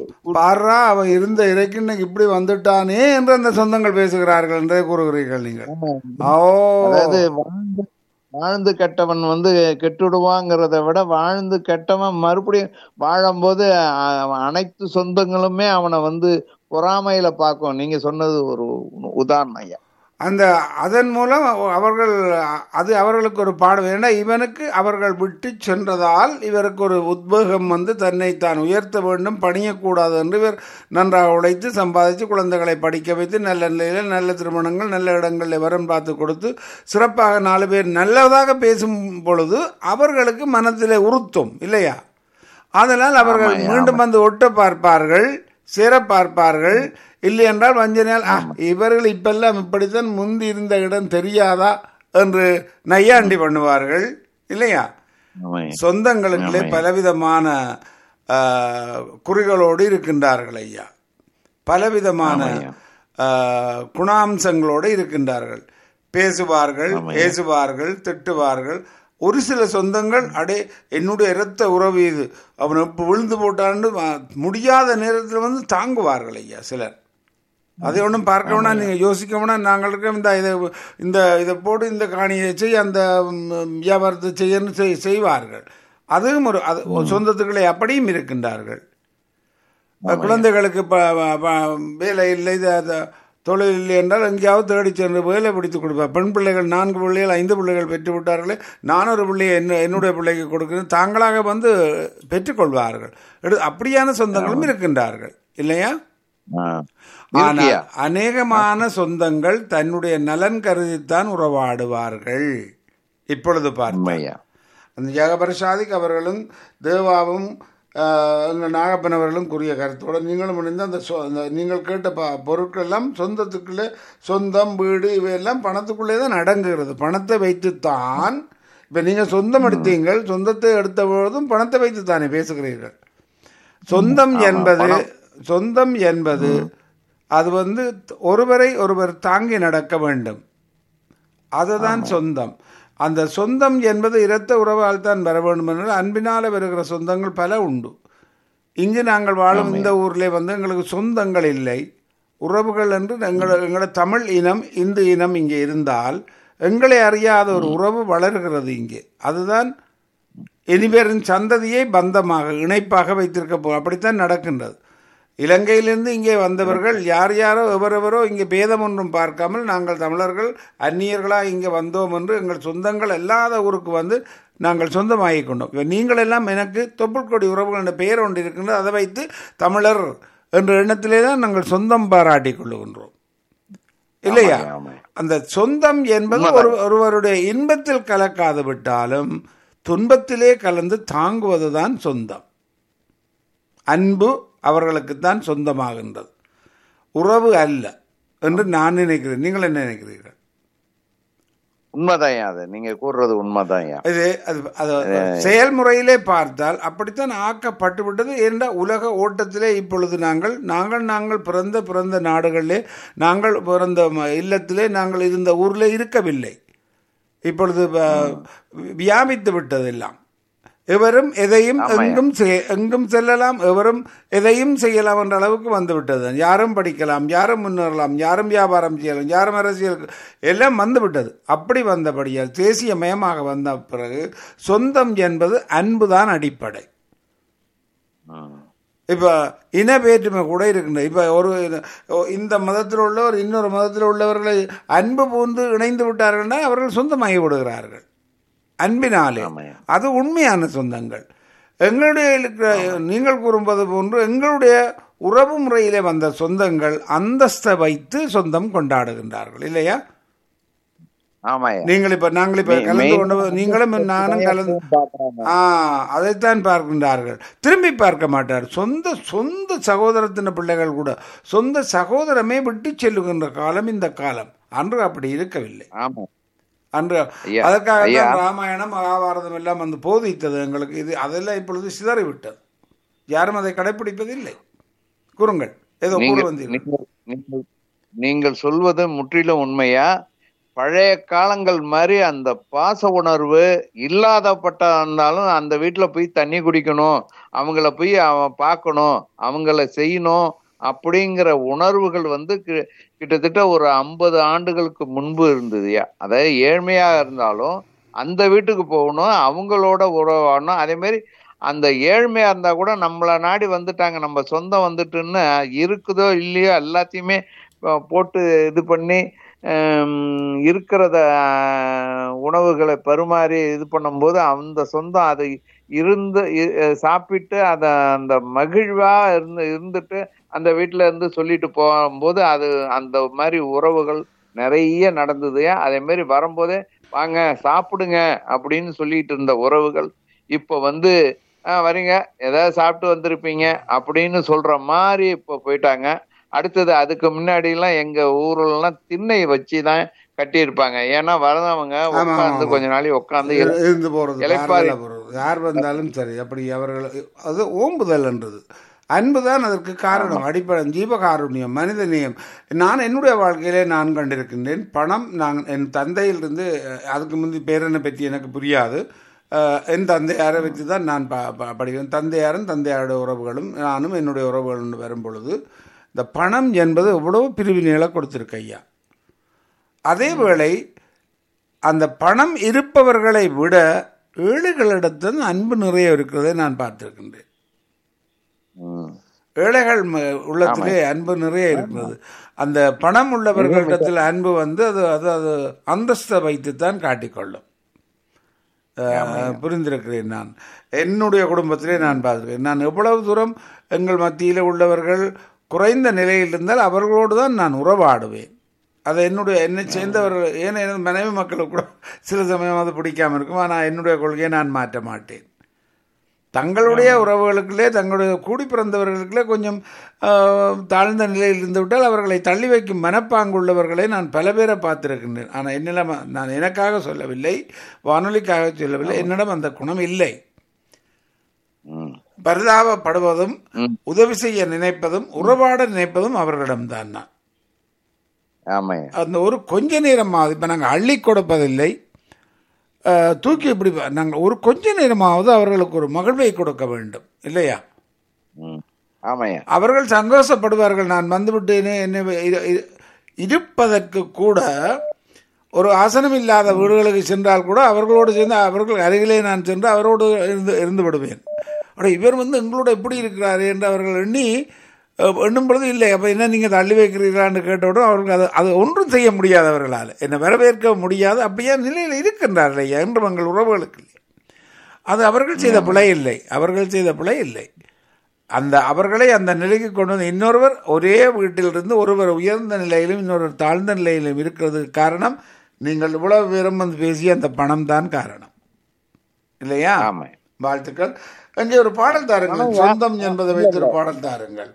பாரா அவன் இருந்த இறைக்கு இன்னைக்கு இப்படி வந்துட்டானே என்று அந்த சொந்தங்கள் பேசுகிறார்கள் என்றே கூறுகிறீர்கள் நீங்கள் ஓ அதாவது வாழ்ந்து வாழ்ந்து கெட்டவன் வந்து கெட்டுடுவாங்கிறத விட வாழ்ந்து கெட்டவன் மறுபடியும் வாழும்போது அ- அவன் அனைத்து சொந்தங்களுமே அவனை வந்து பொறாமையில பார்க்கும் நீங்க சொன்னது ஒரு உதாரணம் ஐயா அந்த அதன் மூலம் அவர்கள் அது அவர்களுக்கு ஒரு பாடம் ஏன்னா இவனுக்கு அவர்கள் விட்டு சென்றதால் இவருக்கு ஒரு உத்வேகம் வந்து தன்னை தான் உயர்த்த வேண்டும் பணியக்கூடாது என்று இவர் நன்றாக உழைத்து சம்பாதித்து குழந்தைகளை படிக்க வைத்து நல்ல நிலையில் நல்ல திருமணங்கள் நல்ல இடங்களில் வரம் பார்த்து கொடுத்து சிறப்பாக நாலு பேர் நல்லதாக பேசும் பொழுது அவர்களுக்கு மனத்திலே உறுத்தும் இல்லையா அதனால் அவர்கள் ஆமாய்யா, மீண்டும் வந்து ஒட்ட பார்ப்பார்கள் சேர பார்ப்பார்கள் இல்லை என்றால் வஞ்சனையால் "ஆ, இவர்கள் இப்பெல்லாம் இப்படித்தான் முந்தி இருந்த இடம் தெரியாதா என்று நையாண்டி பண்ணுவார்கள் இல்லையா ஆமாய்யா. சொந்தங்களுக்குள்ளே ஆமாய்யா. பலவிதமான ஆ, குறிகளோடு இருக்கின்றார்கள் ஐயா பலவிதமான ஆமாய்யா. ஆ, குணாம்சங்களோடு இருக்கின்றார்கள் பேசுவார்கள் ஆமாய்யா. பேசுவார்கள் திட்டுவார்கள் ஒரு சில சொந்தங்கள் அடே என்னுடைய இரத்த உறவு இது அவன் இப்ப விழுந்து போட்டான்னு வ- முடியாத நேரத்தில் வந்து தாங்குவார்கள் ஐயா சிலர் அதை ஒன்றும் பார்க்க வேணாம் நீங்கள் யோசிக்க வேணாம் நாங்கள் இருக்க இந்த இதை இந்த இதை போட்டு இந்த காணியை செய் அந்த ம், வியாபாரத்தை செய்யன்னு செய் செய்வார்கள் அதுவும் ஒரு அது ஒரு சொந்தத்துக்களே அப்படியும் இருக்கின்றார்கள் குழந்தைகளுக்கு ப- ப- ப- வேலை இல்லை இது அது தொழில் இல்லை என்றால் எங்கேயாவது தேடி சென்று வேலை பிடித்து கொடுப்பார் பெண் பிள்ளைகள் நான்கு பிள்ளைகள் ஐந்து பிள்ளைகள் பெற்று விட்டார்களே நான் ஒரு பிள்ளையை என்ன என்னுடைய பிள்ளைக்கு கொடுக்கிறேன் தாங்களாக வந்து பெற்றுக்கொள்வார்கள் எடு- அப்படியான சொந்தங்களும் இருக்கின்றார்கள் இல்லையா ஆ. ஆனால் இருக்கியா அநேகமான சொந்தங்கள் தன்னுடைய நலன் கருதித்தான் உறவாடுவார்கள் இப்பொழுது பார்த்து உண்மையா அந்த ஜெகபரசாதிக் அவர்களும் தேவாவும் ஆஹ், எங்கள் நாகப்பன் அவர்களும் கூறிய கருத்தோடு நீங்களும் இணைந்து அந்த சொ- அந்த நீங்கள் கேட்ட ப பொருட்கள் எல்லாம் சொந்தத்துக்குள்ளே சொந்தம் வீடு இவையெல்லாம் பணத்துக்குள்ளே தான் அடங்குகிறது பணத்தை வைத்துத்தான் இப்போ நீங்கள் சொந்தம் எடுத்தீங்கள் சொந்தத்தை எடுத்த பொழுதும் பணத்தை வைத்துத்தானே பேசுகிறீர்கள் சொந்தம் என்பது சொந்தம் என்பது அது வந்து ஒருவரை ஒருவர் தாங்கி நடக்க வேண்டும் அதுதான் சொந்தம் அந்த சொந்தம் என்பது இரத்த உறவால் தான் வர வேண்டும் என்றால் அன்பினால் வருகிற சொந்தங்கள் பல உண்டு இங்கு நாங்கள் வாழும் இந்த ஊரிலே வந்து எங்களுக்கு சொந்தங்கள் இல்லை உறவுகள் என்று எங்களோட எங்களோட தமிழ் இனம் இந்து இனம் இங்கே இருந்தால் எங்களை அறியாத ஒரு உறவு வளர்கிறது இங்கே அதுதான் இனிவரின் சந்ததியை பந்தமாக இணைப்பாக வைத்திருக்க போ அப்படித்தான் நடக்கின்றது இலங்கையிலிருந்து இங்கே வந்தவர்கள் யார் யாரோ எவரெவரோ இங்கே பேதம் ஒன்றும் பார்க்காமல் நாங்கள் தமிழர்கள் அந்நியர்களாக இங்கே வந்தோம் என்று எங்கள் சொந்தங்கள் இல்லாத ஊருக்கு வந்து நாங்கள் சொந்தமாகிக் கொண்டோம் இப்ப நீங்கள் எல்லாம் எனக்கு தொப்புள்கொடி உறவுகள் என்ற பெயர் ஒன்று இருக்கின்றது அதை வைத்து தமிழர் என்ற எண்ணத்திலே தான் நாங்கள் சொந்தம் பாராட்டிக் கொள்ளுகின்றோம் இல்லையா ஆமாய்யா, ஆமாய்யா. அந்த சொந்தம் என்பது ஒரு ஒருவருடைய இன்பத்தில் கலக்காது விட்டாலும் துன்பத்திலே கலந்து தாங்குவதுதான் சொந்தம் அன்பு அவர்களுக்குத்தான் சொந்தமாகின்றது உறவு அல்ல என்று நான் நினைக்கிறேன் நீங்கள் என்ன நினைக்கிறீர்கள் உண்மைதான்யா அது நீங்க கூறுறது உண்மைதான்யா இது அது அது செயல்முறையிலே பார்த்தால் அப்படித்தான் ஆக்கப்பட்டு விட்டது என்ற உலக ஓட்டத்திலே இப்பொழுது நாங்கள் நாங்கள் நாங்கள் பிறந்த பிறந்த நாடுகளிலே நாங்கள் பிறந்த ம- இல்லத்திலே நாங்கள் இருந்த ஊரிலே இருக்கவில்லை இப்பொழுது வ- வியாபித்து விட்டது எல்லாம் எவரும் எதையும் எங்கும் செய்- எங்கும் செல்லலாம் எவரும் எதையும் செய்யலாம் என்ற அளவுக்கு வந்து விட்டது யாரும் படிக்கலாம் யாரும் முன்னேறலாம் யாரும் வியாபாரம் செய்யலாம் யாரும் அரசியல் எல்லாம் வந்து விட்டது அப்படி வந்தபடியால் தேசியமயமாக வந்த பிறகு சொந்தம் என்பது அன்புதான் அடிப்படை ம். இப்போ இன வேற்றுமை கூட இருக்கின்றது இப்போ ஒரு இந்த மதத்தில் உள்ளவர் இன்னொரு மதத்தில் உள்ளவர்களை அன்பு பூந்து இணைந்து விட்டார்கள்னா அவர்கள் சொந்தமாகி விடுகிறார்கள் அன்பினாலே ஆமாய்யா. அது உண்மையான சொந்தங்கள் எங்களுடைய இருக்கிற நீங்கள் கூறும்போது போன்று எங்களுடைய உறவு முறையிலே வந்த சொந்தங்கள் அந்தஸ்தை வைத்து சொந்தம் கொண்டாடுகின்றார்கள் இல்லையா ஆமாய்யா நீங்கள் இப்ப நாங்கள் இப்ப மெய்- கலந்து மெய்- கொண்டு வ- நீங்களும் நானும் கலந்து பார்க்கறாங்க. ஆ அதைத்தான் பார்க்கின்றார்கள் திரும்பி பார்க்க மாட்டார் சொந்த சொந்த சகோதரத்தின பிள்ளைகள் கூட சொந்த சகோதரமே விட்டு செல்லுகின்ற காலம் இந்த காலம் அன்று அப்படி இருக்கவில்லை ஆமா அன்று ஐயா, அதற்காக ஐயா. தான் ராமாயணம் மகாபாரதம் எல்லாம் வந்து போதித்தது எங்களுக்கு இது அதெல்லாம் இப்பொழுது சிதறிவிட்டது யாரும் அதை கடைபிடிப்பதில்லை கூறுங்கள் ஏதோ கூற நீங்கள் வந்தீர்கள் நீங்கள்- நீங்கள்- நீங்கள் சொல்வது முற்றிலும் உண்மையா பழைய காலங்கள் மாதிரி அந்த பாச உணர்வு இல்லாதப்பட்ட இருந்தாலும் அந்த வீட்டுல போய் தண்ணி குடிக்கணும் அவங்கள போய் அவன் பார்க்கணும் அவங்கள செய்யணும் அப்படிங்கிற உணர்வுகள் வந்து கி- கிட்டத்தட்ட ஒரு ஐம்பது ஆண்டுகளுக்கு முன்பு இருந்ததுயா அதாவது ஏழ்மையா இருந்தாலும் அந்த வீட்டுக்கு போகணும் அவங்களோட உறவாடணும் அதே மாதிரி அந்த ஏழ்மையா இருந்தா கூட நம்மள நாடி வந்துட்டாங்க நம்ம சொந்தம் வந்துட்டுன்னு இருக்குதோ இல்லையோ எல்லாத்தையுமே அஹ், போட்டு இது பண்ணி ஹம், இருக்கிறத அஹ், உணவுகளை பரிமாறி இது பண்ணும்போது அந்த சொந்தம் அது இருந்து இ- அஹ், சாப்பிட்டு அத அந்த மகிழ்வா இருந்து இருந்துட்டு அந்த வீட்டுல இருந்து சொல்லிட்டு போகும்போது அது அந்த மாதிரி உறவுகள் நிறைய நடந்தது அதே மாதிரி வரும்போதே வாங்க சாப்பிடுங்க அப்படின்னு சொல்லிட்டு இருந்த உறவுகள் இப்ப வந்து ஆ வரீங்க ஏதாவது சாப்பிட்டு வந்திருப்பீங்க அப்படின்னு சொல்ற மாதிரி இப்ப போயிட்டாங்க அடுத்தது அதுக்கு முன்னாடி எல்லாம் எங்க ஊர்ல எல்லாம் திண்ணை வச்சுதான் கட்டியிருப்பாங்க ஏன்னா வரதவங்க ஆமா, உட்காந்து ஆமா. கொஞ்ச நாளைக்கு உட்காந்து இரு- இருந்து போறது இளைப்பாறி- பார்வையில போறது யார் வந்தாலும் சரி அப்படி அவர்கள் அது ஓம்புதல் என்றது அன்புதான் அதற்கு காரணம் அடிப்படை ஜீவகாருண்யம் மனிதநேயம் நான் என்னுடைய வாழ்க்கையிலே நான் கண்டிருக்கின்றேன் பணம் நான் என் தந்தையிலிருந்து அஹ், அதுக்கு முந்தி பேரனை பற்றி எனக்கு புரியாது அஹ், என் தந்தையாரை வச்சு தான் நான் ப ப- படிக்கிறேன் தந்தையாரும் தந்தையாருடைய உறவுகளும் நானும் என்னுடைய உறவுகளும் வரும் பொழுது இந்த பணம் என்பது எவ்வளவு பிரிவினைகளை கொடுத்திருக்கு ஐயா அதே வேளை அந்த பணம் இருப்பவர்களை விட ஏழைகளிடத்தில் அன்பு நிறைய இருக்கிறதை நான் பார்த்திருக்கின்றேன் ம். ஏழைகள் ம- உள்ளத்திலே அன்பு நிறைய இருக்கிறது அந்த பணம் உள்ளவர்களிடத்தில் அன்பு வந்து அது அது அது அந்தஸ்தை வைத்துத்தான் காட்டிக்கொள்ளும் அஹ், புரிந்திருக்கிறேன் நான் என்னுடைய குடும்பத்திலே நான் பார்த்திருக்கேன் நான் எவ்வளவு தூரம் எங்கள் மத்தியில் உள்ளவர்கள் குறைந்த நிலையில் இருந்தால் அவர்களோடு தான் நான் உறவாடுவேன் அதை என்னுடைய என்னை சேர்ந்தவர்கள் ஏன்னா எனது மனைவி மக்களுக்கு கூட சில சமயம் அது பிடிக்காம இருக்கும் ஆனால் என்னுடைய கொள்கையை நான் மாற்ற மாட்டேன் தங்களுடைய உறவுகளுக்குள்ளே தங்களுடைய கூடி பிறந்தவர்களுக்குள்ளே கொஞ்சம் ஆஹ், தாழ்ந்த நிலையில் இருந்து விட்டால் அவர்களை தள்ளி வைக்கும் மனப்பாங்குள்ளவர்களை நான் பல பேரை பார்த்திருக்கின்றேன் ஆனால் என்னிடம் நான் எனக்காக சொல்லவில்லை வானொலிக்காக சொல்லவில்லை என்னிடம் அந்த குணம் இல்லை ம். பரிதாபப்படுவதும் ம். உதவி செய்ய நினைப்பதும் உறவாட நினைப்பதும் அவர்களிடம்தான் நான் ஆமாய்யா அந்த ஒரு கொஞ்ச நேரமாவது இப்போ நாங்கள் அள்ளி கொடுப்பதில்லை அஹ், தூக்கி இப்படி நாங்கள் ஒரு கொஞ்ச நேரமாவது அவர்களுக்கு ஒரு மகிழ்வை கொடுக்க வேண்டும் இல்லையா ம். ஆமாய்யா அவர்கள் சந்தோஷப்படுவார்கள் நான் வந்துவிட்டேனே என்னை இரு- இரு- இருப்பதற்கு கூட ஒரு ஆசனம் இல்லாத வீடுகளுக்கு சென்றால் கூட அவர்களோடு சேர்ந்து அவர்கள் அருகிலே நான் சென்று அவரோடு இருந்து இருந்து விடுவேன் அட இவர் வந்து எங்களோட எப்படி இருக்கிறாரு என்று அவர்கள் எண்ணி அஹ், எண்ணும் பொழுது இல்லை அப்போ என்ன நீங்கள் தள்ளி வைக்கிறீர்களான்னு கேட்டவுடன் அவர்கள் அது அது ஒன்றும் செய்ய முடியாது அவர்களால் என்னை வரவேற்க முடியாது அப்படியே நிலையில் இருக்கின்றார்கள் ஐயா என்று எங்கள் உறவுகளுக்கு இல்லை அது அவர்கள் செய்த பிழை இல்லை அவர்கள் செய்த பிழை இல்லை அந்த அவர்களை அந்த நிலைக்கு கொண்டு வந்து இன்னொருவர் ஒரே வீட்டிலிருந்து ஒருவர் உயர்ந்த நிலையிலும் இன்னொருவர் தாழ்ந்த நிலையிலும் இருக்கிறதுக்கு காரணம் நீங்கள் இவ்வளவு பேரும் வந்து பேசிய அந்த பணம் தான் காரணம் இல்லையா ஆமாய்யா வாழ்த்துக்கள் அங்கே ஒரு பாடல் தாருங்கள் சொந்தம் என்பதை வைத்து ஒரு பாடல் தாருங்கள்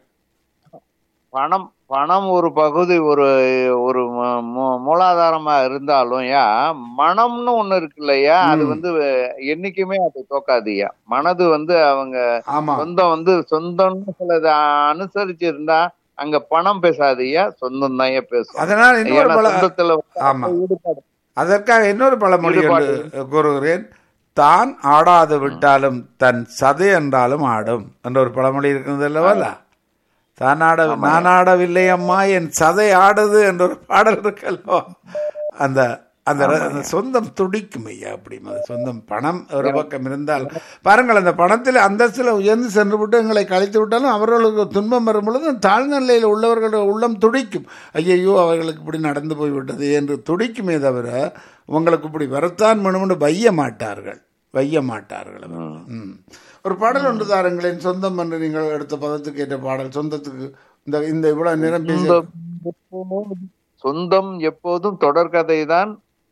பணம் பணம் ஒரு பகுதி ஒரு ஒரு மு- மு- மூலாதாரமா இருந்தாலும் யா மனம்னு ஒண்ணு இருக்கு இல்லையா அது வந்து என்னைக்குமே அது தோக்காதுயா மனது வந்து அவங்க ஆமா சொந்தம் வந்து சொந்தம்னு சிலது அனுசரிச்சு இருந்தா அங்க பணம் பேசாதுயா சொந்தம் தான் பேசும் அதனால் இன்னொரு ஏன்னா பல சொந்தத்துல ஆமா ஈடுபாடு அதற்காக இன்னொரு பழமொழி ஈடுபாடு. என்று கூறுகிறேன் தான் ஆடாது விட்டாலும் தன் சதை என்றாலும் ஆடும் என்ற ஒரு பழமொழி இருக்கிறது அல்லவா தான் ஆட நான் ஆடவில்லை அம்மா என் சதை ஆடுது என்ற ஒரு பாடல் இருக்கல்லவா அந்த அந்த ர- அந்த சொந்தம் துடிக்கும் ஐயா அப்படி அது சொந்தம் பணம் ஒரு பக்கம் இருந்தால் பாருங்கள் அந்த பணத்தில் அந்தஸ்தில் உயர்ந்து சென்று விட்டு எங்களை கழித்து விட்டாலும் அவர்களுக்கு துன்பம் வரும் பொழுது தாழ்ந்த நிலையில் உள்ளவர்களுடைய உள்ளம் துடிக்கும் ஐயையோ அவர்களுக்கு இப்படி நடந்து போய்விட்டது என்று துடிக்குமே தவிர உங்களுக்கு இப்படி வரத்தான் வேணும்னு வைய மாட்டார்கள் வைய மாட்டார்கள் அவர்கள். ம். ஒரு பாடல் ஒன்று தாருங்களேன் சொந்தம் என்று நீங்கள் எடுத்த பதத்துக்கு ஏற்ற பாடல் சொந்தத்துக்கு இந்த இந்த இவ்வளவு நேரம் பேசி சொந்தம் எப்போதும் சொந்தம் எப்போதும் தொடர்கதை தான்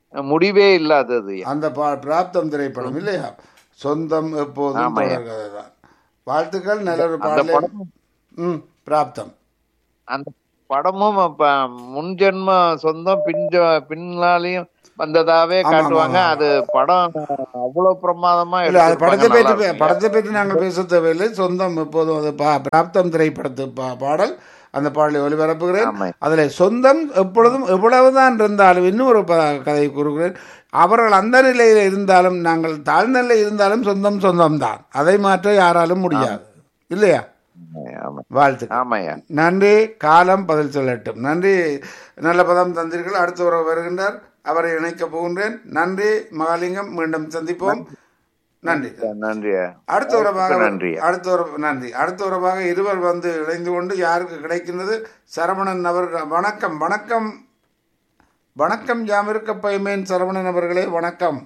முடிவே இல்லாதது ஐயா. அந்த பா பிராப்தம் திரைப்படம் இல்லையா சொந்தம் எப்போதும் ஆமாய்யா. தொடர்கதை தான் வாழ்த்துக்கள் நல்ல ஒரு அந்த பாடலை படமும் ம் பிராப்தம் அந்த படமும் அப்ப முன்ஜென்ம சொந்தம் பின் பின்னாலையும் வந்ததாவே ஆமா, காட்டுவாங்க ஆமா. அது படம் அவ்வளவு பிரமாதமா இல்ல அது படத்தை எடுத்திருப்பாங்க, பற்றி நல்லா பே- இருக்கும். படத்தை பற்றி நாங்கள் பேச தேவையில்லை சொந்தம் எப்போதும் அது பா பிராப்தம் திரைப்படத்து பா பாடல் அந்த பாடலை ஒளிபரப்புகிறேன் ஆமா. அதில் சொந்தம் எப்பொழுதும் எவ்வளவுதான் இருந்தாலும் இன்னும் ஒரு ப- கதை கூறுகிறேன் அவர்கள் அந்த நிலையில் இருந்தாலும் நாங்கள் தாழ்ந்த நிலையில் இருந்தாலும் சொந்தம் சொந்தம் தான் அதை மாற்ற யாராலும் முடியாது இல்லையா ஆமா வாழ்த்து ஆமாய்யா நன்றி காலம் பதில் சொல்லட்டும் நன்றி நல்ல பதம் தந்தீர்கள் அடுத்த உறவு வருகின்றார் அவரை இணைக்கப் போகின்றேன் நன்றி மகாலிங்கம் மீண்டும் சந்திப்போம் நன்றி நன்றியா அடுத்த உறவாக நன்றி. அடுத்த உறவு நன்றி அடுத்த உறவாக இருவர் வந்து இணைந்து கொண்டு யாருக்கு கிடைக்கின்றது சரவணன் அவர்கள் வணக்கம் வணக்கம் வணக்கம் யாமிருக்க பைமேன் சரவணன் அவர்களே வணக்கம்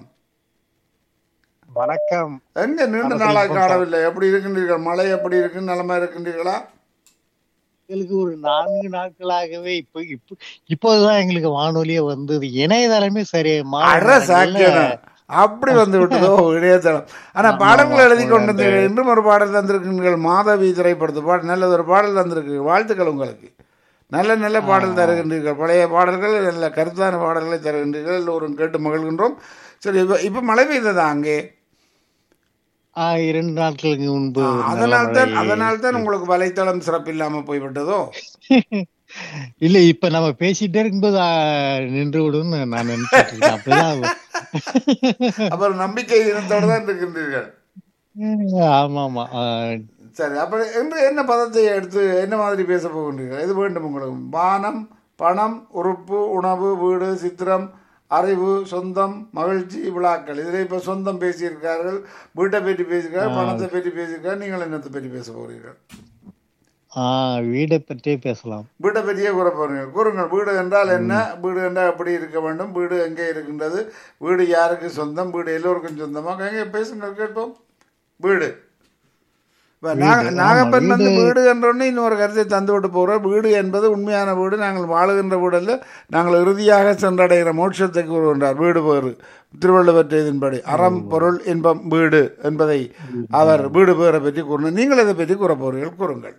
வணக்கம் எங்க நீண்ட நாளாக காணவில்லை எப்படி இருக்கின்றீர்கள் மழை எப்படி இருக்கு நலமா இருக்கின்றீர்களா எங்களுக்கு ஒரு நான்கு நாட்களாகவே இப்போ இப்போ இப்போதுதான் எங்களுக்கு வானொலியே வந்தது இணையதளமே சரி மாலை அற நேரங்கள்ல சாக்கியம் அப்படி வந்து விட்டதோ இணையதளம் ஆனா பாடல்கள் எழுதி கொண்டு வந்து இன்றும் ஒரு பாடல் தந்திருக்கிறீர்கள் மாதவி திரைப்படத்து பாடல் நல்ல ஒரு பாடல் தந்திருக்கு வாழ்த்துக்கள் உங்களுக்கு நல்ல நல்ல பாடல் தருகின்றீர்கள் பழைய பாடல்கள் நல்ல கருத்தான பாடல்களை தருகின்றீர்கள் எல்லோரும் கேட்டு மகிழ்கின்றோம் சரி இப்ப இப்ப மழை பெய்ததா அங்கே ஆ, இரண்டு நாட்களுக்கு முன்பு ஒரு நல்ல அதனால் தான் மழை. அதனால் தான் உங்களுக்கு வலைத்தளம் சிறப்பில்லாம போய்விட்டதோ இல்ல இப்ப நம்ம பேசிட்டே இருக்கும்போது ஆ, நின்று விடும்னு நான் நினைச்சிட்டு இருக்கேன் அப்படிதான் அப்புறம் நம்பிக்கை இனத்தோடு தான் இருக்கின்றீர்கள் ஆமா ஆமா ஆ, சரி அப்ப என்று என்ன பதத்தை எடுத்து என்ன மாதிரி பேச போகின்றீர்கள் எது வேண்டும் உங்களுக்கு வானம் பணம் உறுப்பு உணவு வீடு சித்திரம் அறிவு சொந்தம் மகிழ்ச்சி விழாக்கள் இதில் இப்போ சொந்தம் பேசியிருக்கார்கள் வீட்டை பற்றி பேசியிருக்காரு பணத்தை பற்றி பேசியிருக்காரு நீங்கள் என்னத்தை பற்றி பேச போகிறீர்கள் ஆ, வீடை பற்றியே பேசலாம் வீட்டை பற்றியே கூற போறீங்க கூறுங்கள் வீடு என்றால் என்ன வீடு என்றால் எப்படி இருக்க வேண்டும் வீடு எங்கே இருக்கின்றது வீடு யாருக்கு சொந்தம் வீடு எல்லோருக்கும் சொந்தமாக எங்கே பேசுங்கள் கேட்போம் வீடு இப்ப நாக- நாகப்பன் வந்து வீடு என்றோடனே இன்னொரு கருத்தை தந்து விட்டு போகிறோம் வீடு என்பது உண்மையான வீடு நாங்கள் வாழுகின்ற வீடு அல்ல நாங்கள் இறுதியாக சென்றடைகிற மோட்சத்தை கூறுகின்றார் வீடு பேறு திருவள்ளுவர் செய்தின்படி அறம் பொருள் இன்பம் வீடு என்பதை அவர் வீடு பேரை பற்றி கூறினார் நீங்கள் இதை பற்றி கூற போறீர்கள் கூறுங்கள்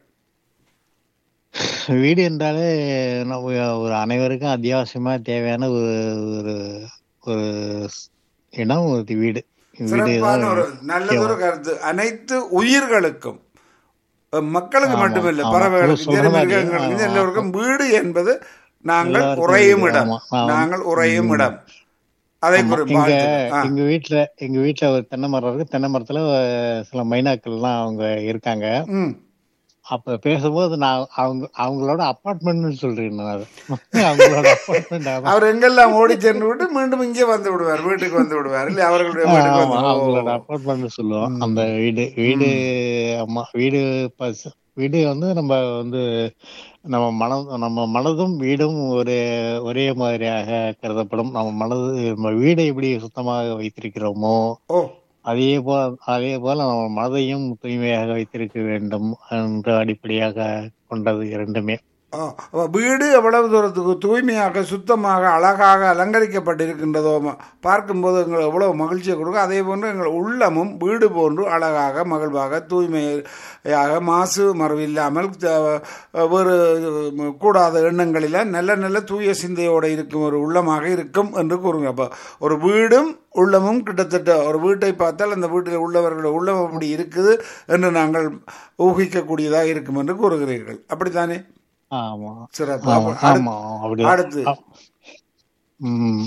வீடு என்றாலே நம்ம ஒரு அனைவருக்கும் அத்தியாவசியமா தேவையான ஒரு ஒரு ஒரு இடம் ஒரு வீடு வீடு சிறப்பான தான் ஒரு நல்லதொரு கருத்து அனைத்து உயிர்களுக்கும் அஹ், மக்களுக்கு மட்டுமில்லை பறவைகளுக்கு சொல்ற சரி, மாதிரி, மிருகங்களுக்கு ஆமா. எல்லோருக்கும் வீடு என்பது நாங்கள் எல்லாருக்கும் உறையும் வீடு, இடம் ஆமா, ஆமா. நாங்கள் உறையும் இடம் அதை ஆமா, குறி எங்க வாழ்த்துக்கள். ஆ, எங்க வீட்டுல எங்க வீட்டுல ஒரு தென்னை மரம் இருக்கு தென்னை மரத்துல அஹ், சில மைனாக்கள் எல்லாம் அவங்க இருக்காங்க ம். அப்ப பேசும்போது நான் அவங்க அவங்களோட அப்பார்ட்மெண்ட்னு சொல்றேன் நான் அதை. அவங்களோட அப்பார்ட்மெண்ட் அவர் எங்கெல்லாம் ஓடி சென்று விட்டு மீண்டும் இங்கே வந்து விடுவார் வீட்டுக்கு வந்து விடுவார் இல்லை அவர்களுடைய வீட்டுக்கு ஆமா வந்து அவங்களோட ஓ. அப்பார்ட்மெண்ட் சொல்லுவோம் அந்த வீடு வீடு ஆமா வீடு பஸ்- வீடு வந்து நம்ம வந்து நம்ம மனம் நம்ம மனதும் வீடும் ஒரு ஒரே மாதிரியாக கருதப்படும் நம்ம மனது நம்ம வீடை எப்படி சுத்தமாக வைத்திருக்கிறோமோ ஓ அதே போல அதே போல நம்ம மனதையும் தூய்மையாக வைத்திருக்க வேண்டும் என்ற அடிப்படையாக கொண்டது இரண்டுமே ஆ, அப்ப வீடு எவ்வளவு தூரத்துக்கு தூய்மையாக சுத்தமாக அழகாக அலங்கரிக்கப்பட்டிருக்கின்றதோ ம- பார்க்கும்போது எங்களுக்கு எவ்வளவு மகிழ்ச்சியை கொடுக்கும் அதே போன்று எங்கள் உள்ளமும் வீடு போன்று அழகாக மகிழ்வாக தூய்மையாக மாசு மறவு இல்லாமல் த- வேறு ம், கூடாத எண்ணங்களில் நல்ல நல்ல தூய சிந்தையோடு இருக்கும் ஒரு உள்ளமாக இருக்கும் என்று கூறுங்க அப்போ ஒரு வீடும் உள்ளமும் கிட்டத்தட்ட ஒரு வீட்டை பார்த்தால் அந்த வீட்டில் உள்ளவர்களுடைய உள்ளம் அப்படி இருக்குது என்று நாங்கள் ஊகிக்கக்கூடியதாக இருக்கும் என்று கூறுகிறீர்கள் அப்படித்தானே ஆமா சிறப்பு ஆமா அப்ப அடுத்து- ஆமா அப்படி அடுத்து ம்.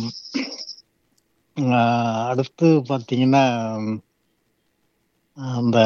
ஆஹ் அடுத்து பாத்தீங்கன்னா ம், அந்த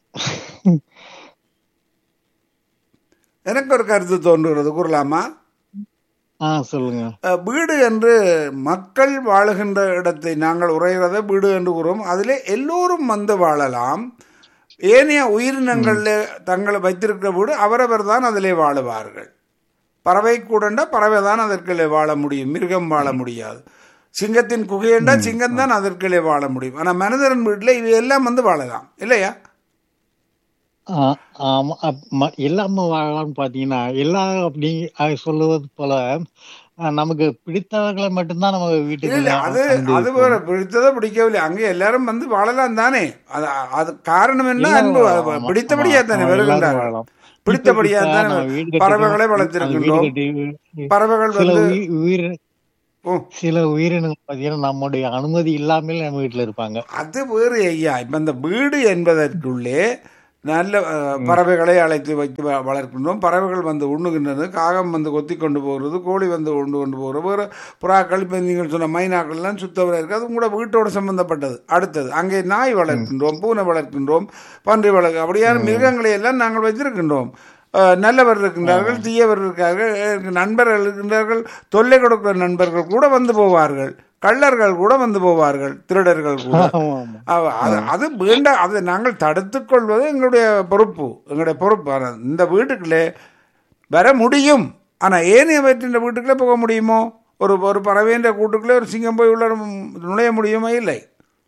எனக்கு ஒரு கருத்து தோன்றுகிறது கூறலாமா ஆ சொல்லுங்க அஹ், வீடு என்று மக்கள் வாழுகின்ற இடத்தை நாங்கள் உரைகிறத வீடு என்று கூறுவோம் அதில் எல்லோரும் வந்து வாழலாம் ஏனைய உயிரினங்களில் தங்களை வைத்திருக்கிற வீடு அவரவர் தான் அதிலே வாழுவார்கள் பறவை கூடண்டா பறவை தான் அதற்குள்ளே வாழ முடியும் மிருகம் வாழ முடியாது சிங்கத்தின் குகையண்டா சிங்கம் தான் அதற்குள்ளே வாழ முடியும் ஆனால் மனிதன் வீட்டில் இவை எல்லாம் வந்து வாழலாம் இல்லையா ஆ, ஆமா அப்- ம- எல்லாம வாழலாம்னு பாத்தீங்கன்னா எல்லாரும் அப்படி அது சொல்லுவது போல அஹ், நமக்கு பிடித்தவர்களை மட்டும்தான் நம்ம இல்ல வீட்டுக்குள்ள இல்ல அது அது அனுமதிப்போம். வேற பிடித்ததோ பிடிக்கவில்லை அங்க எல்லாரும் வந்து வாழலாம் தானே அது அது காரணம் என்ன எல்லாரும் அன்பு வாழலாம். அது ஆமா, பிடித்தபடியா ஆமா, தானே ஆமா, எல்லாரும் வருகின்றார்கள் வாழலாம். இப்ப பிடித்தபடியா இப்ப தானே நம்ம வீடு பறவைகளை கட்டிட்டோம். அது வீடு வளர்த்திருக்கின்றோம் கட்டி பறவைகள் சில வந்து உயி- உயிர் ஓ, சில உயிரினங்கள் பாத்தீங்கன்னா நம்முடைய அனுமதி இல்லாமல் நம்ம வீட்டுல இருப்பாங்க அது வேறு ஐயா இப்ப இந்த வீடு என்பதற்குள்ளே நல்ல அஹ், பறவைகளை அழைத்து வைத்து வ- வளர்க்கின்றோம் பறவைகள் வந்து உண்ணுகின்றது காகம் வந்து கொத்தி கொண்டு போகிறது கோழி வந்து உண்டு கொண்டு போகிறது வேறு புறாக்கள் இப்போ நீங்கள் சொன்ன மைனாக்கள்லாம் சுத்தவரை இருக்குது அது கூட வீட்டோட சம்பந்தப்பட்டது அடுத்தது அங்கே நாய் வளர்க்கின்றோம் பூனை வளர்க்கின்றோம் பன்றி வளர்க்க அப்படியான மிருகங்களை எல்லாம் நாங்கள் வைத்திருக்கின்றோம் அஹ், நல்லவர் இருக்கின்றார்கள் தீயவர் இருக்கார்கள் எனக்கு நண்பர்கள் இருக்கின்றார்கள் தொல்லை கொடுக்கிற நண்பர்கள் கூட வந்து போவார்கள் கள்ளர்கள் கூட வந்து போவார்கள் திருடர்கள் கூட ஆமா, ஆமா. அவ- அது அது வேண்டாம் அதை நாங்கள் தடுத்துக் கொள்வது எங்களுடைய பொறுப்பு எங்களுடைய பொறுப்பு ஆனா இந்த வீட்டுக்குள்ளே வர முடியும் ஆனால் ஏனைய வயிற்றின் வீட்டுக்குள்ளே போக முடியுமோ ஒரு ஒரு பறவைன்ற கூட்டுக்குள்ளே ஒரு சிங்கம் போய் உள்ள நுழைய முடியுமா இல்லை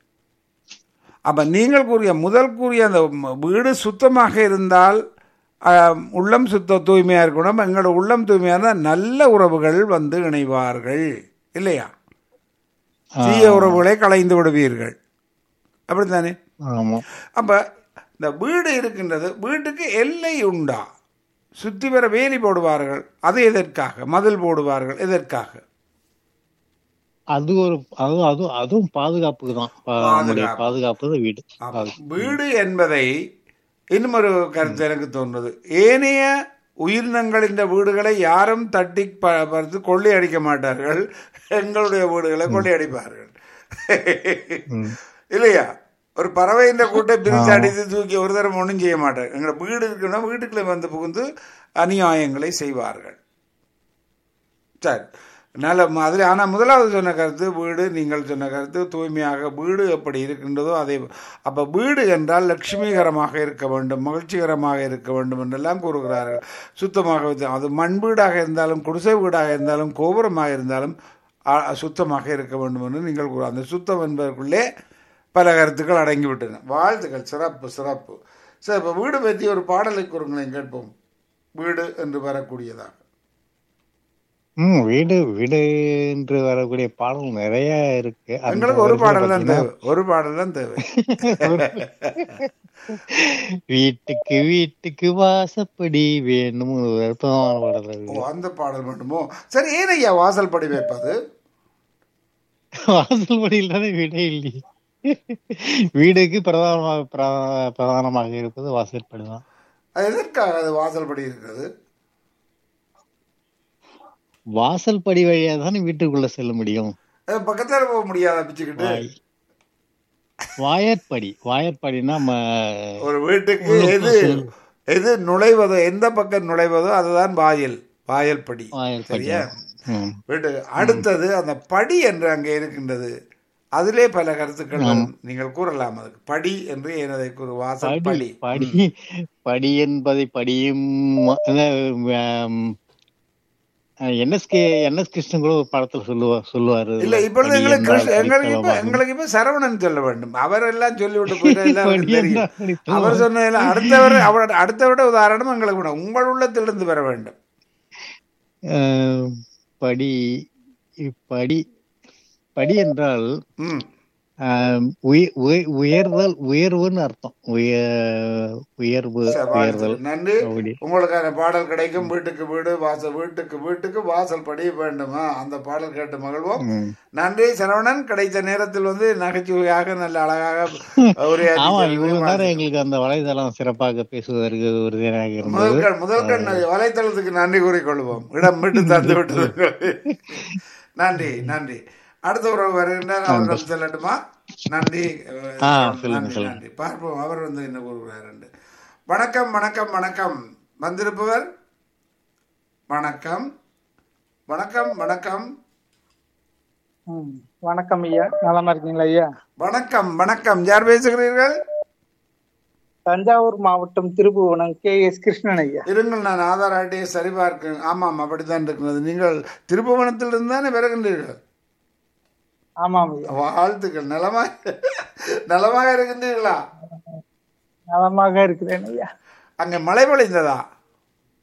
அப்போ நீங்கள் கூறிய முதல் கூறிய அந்த ம- வீடு சுத்தமாக இருந்தால் ஆம், உள்ளம் சுத்த தூய்மையாக இருக்கணும் எங்களோட உள்ளம் தூய்மையாக இருந்தால் நல்ல உறவுகள் வந்து இணைவார்கள் இல்லையா தீய உறவுகளை களைந்து விடுவீர்கள் அப்படித்தானே ஆமா அப்ப இந்த வீடு இருக்கின்றது வீட்டுக்கு எல்லை உண்டா சுத்தி வர வேலி போடுவார்கள் அது எதற்காக மதில் போடுவார்கள் எதற்காக அது ஒரு அது அது அதுவும் பாதுகாப்புக்கு தான் பா- நம்முடைய பாதுகாப்பு தான் வீடு அப்ப வீடு என்பதை இன்னும் ஒரு கருத்து எனக்கு தோன்றது ஏனைய உயிரினங்களின் வீடுகளை யாரும் தட்டி ப- பறித்து கொள்ளையடிக்க மாட்டார்கள் எங்களுடைய வீடுகளை கொள்ளையடிப்பார்கள் ம். இல்லையா ஒரு பறவை இந்த கூட்டை பிரித்து அடித்து தூக்கி ஒரு தரம் ஒன்றும் செய்ய மாட்டாங்க எங்களோட வீடு இருக்குன்னா வீட்டுக்குள்ளே வந்து புகுந்து அநியாயங்களை செய்வார்கள் சரி நல்ல அதில் ஆனால் முதலாவது சொன்ன கருத்து வீடு நீங்கள் சொன்ன கருத்து தூய்மையாக வீடு எப்படி இருக்கின்றதோ அதே அப்போ வீடு என்றால் லட்சுமிகரமாக இருக்க வேண்டும் மகிழ்ச்சிகரமாக இருக்க வேண்டும் என்றெல்லாம் கூறுகிறார்கள் சுத்தமாக வைத்து அது மண் வீடாக இருந்தாலும் குடிசை வீடாக இருந்தாலும் கோபுரமாக இருந்தாலும் ஆ, சுத்தமாக இருக்க வேண்டும் என்று நீங்கள் கூற அந்த சுத்தம் என்பதற்குள்ளே பல கருத்துக்கள் அடங்கிவிட்டன வாழ்த்துக்கள் சிறப்பு சிறப்பு சரி இப்போ வீடு பற்றி ஒரு பாடலை கூறுங்களேன் கேட்போம் வீடு என்று வரக்கூடியதாக ம் வீடு வீடு என்று வரக்கூடிய பாடல் நிறைய இருக்கு அந்த எங்களுக்கு ஒரு வரிசையில பாடல் தான் பாத்தீங்கன்னா, தேவை ஒரு பாடல் தான் தேவை வீட்டுக்கு வீட்டுக்கு வாசப்படி வேணும் ஒரு அற்புதமான பாடல் அது. ஓ அந்த பாடல் மட்டுமோ சரி ஏன் ஐயா வாசல் படி வைப்பது வாசல் படி இல்லாத வீடே இல்லையே வீடுக்கு பிரதானமாக பிரதா- பிரதானமாக இருப்பது வாசல் படிதான் அது எதற்காக அது வாசல் படி இருக்கிறது வாசல் படி வழியா தானே வீட்டுக்குள்ள செல்ல முடியும் அது பக்கத்தில் போக முடியாத பிச்சுக்கிட்டு வாய் வாயற்படி வாயற்படினா நம்ம ஒரு வீட்டுக்கு எது எது நுழைவதோ எந்த பக்கம் நுழைவதோ அதுதான் வாயில் வாயில் படி வாயற்படி சரியா ம். வீட்டுக்கு அடுத்தது அந்த படி என்று அங்கே இருக்கின்றது அதிலே பல கருத்துக்கள் வரும். நீங்கள் கூறலாம் அதுக்கு படி என்று எனதை கூறு வாசல் படி படி படி படி என்பதை படியும் என்எஸ்கே என்எஸ் கிருஷ்ணன் கூட ஒரு படத்துல சொல்லுவா சொல்லுவாரு இல்ல இப்பொழுது படி எங்களுக்கு என்றால் கிருஷ்ண- எங்களுக்கு இப்ப படித்தளமாகும். எங்களுக்கு இப்ப சரவணன் சொல்ல வேண்டும் அவர் எல்லாம் சொல்லிவிட்டு போயிட்டா எல்லாம் படி தெரியும் என்றால் படித்தளம். அவர் சொன்னதெல்லாம் அடுத்தவர் அவரோட அடுத்தவரோட உதாரணம் எங்களுக்கு வேணும் உங்கள் உள்ளத்திலிருந்து பெற வேண்டும் அஹ், படி படி படி என்றால் ம் ஆஹ், உய- உய- உயர்தல் உயர்வுன்னு அர்த்தம் உய- உயர்வு சரி, உயர்தல் வாழ்த்துக்கள். நன்றி அப்படி உங்களுக்கான பாடல் கிடைக்கும் வீட்டுக்கு வீடு வாசல் வீட்டுக்கு வீட்டுக்கு வாசல் படி வேண்டுமா அந்த பாடல் கேட்டு மகிழ்வோம் ம். நன்றி சரவணன் கிடைத்த நேரத்தில் வந்து நகைச்சுவையாக நல்ல அழகாக உரையாற்றி ஆமா செல்வீர்கள். இவ்வளவு நேரம் எங்களுக்கு அந்த வலைதளம் சிறப்பாக பேசுவதற்கு உறுதியாக இருந்தது முதல் கண் முதல் கண் வலைத்தளத்துக்கு நன்றி கூறிக்கொள்வோம் இடம் விட்டு தந்து விட்டது நன்றி நன்றி அடுத்த உறவு வருகின்றார் அவரிடம் செல்லட்டுமா நன்றி ஆ, நன்றி சொல்லுங்க, சொல்லுங்க. நன்றி பார்ப்போம் அவர் வந்து என்ன கூறுகிறார் என்று வணக்கம் வணக்கம் வணக்கம் வந்திருப்பவர் வணக்கம் வணக்கம் வணக்கம் ம். வணக்கம் ஐயா நலமா இருக்கீங்களா ஐயா வணக்கம் வணக்கம் யார் பேசுகிறீர்கள் தஞ்சாவூர் மாவட்டம் திருபுவனம் கே எஸ் கிருஷ்ணன் ஐயா இருங்கள் நான் ஆதார் அட்டையை சரிபார்க்க ஆமாம் அப்படித்தான் இருக்கிறது நீங்கள் திருப்புவனத்திலிருந்து தானே வருகின்றீர்கள் ஆமாம் ஐயா வாழ்த்துக்கள் நலமாக நலமாக இருக்கின்றீர்களா நலமாக இருக்கிறேன் ஐயா அங்கே மழை பொழிந்ததா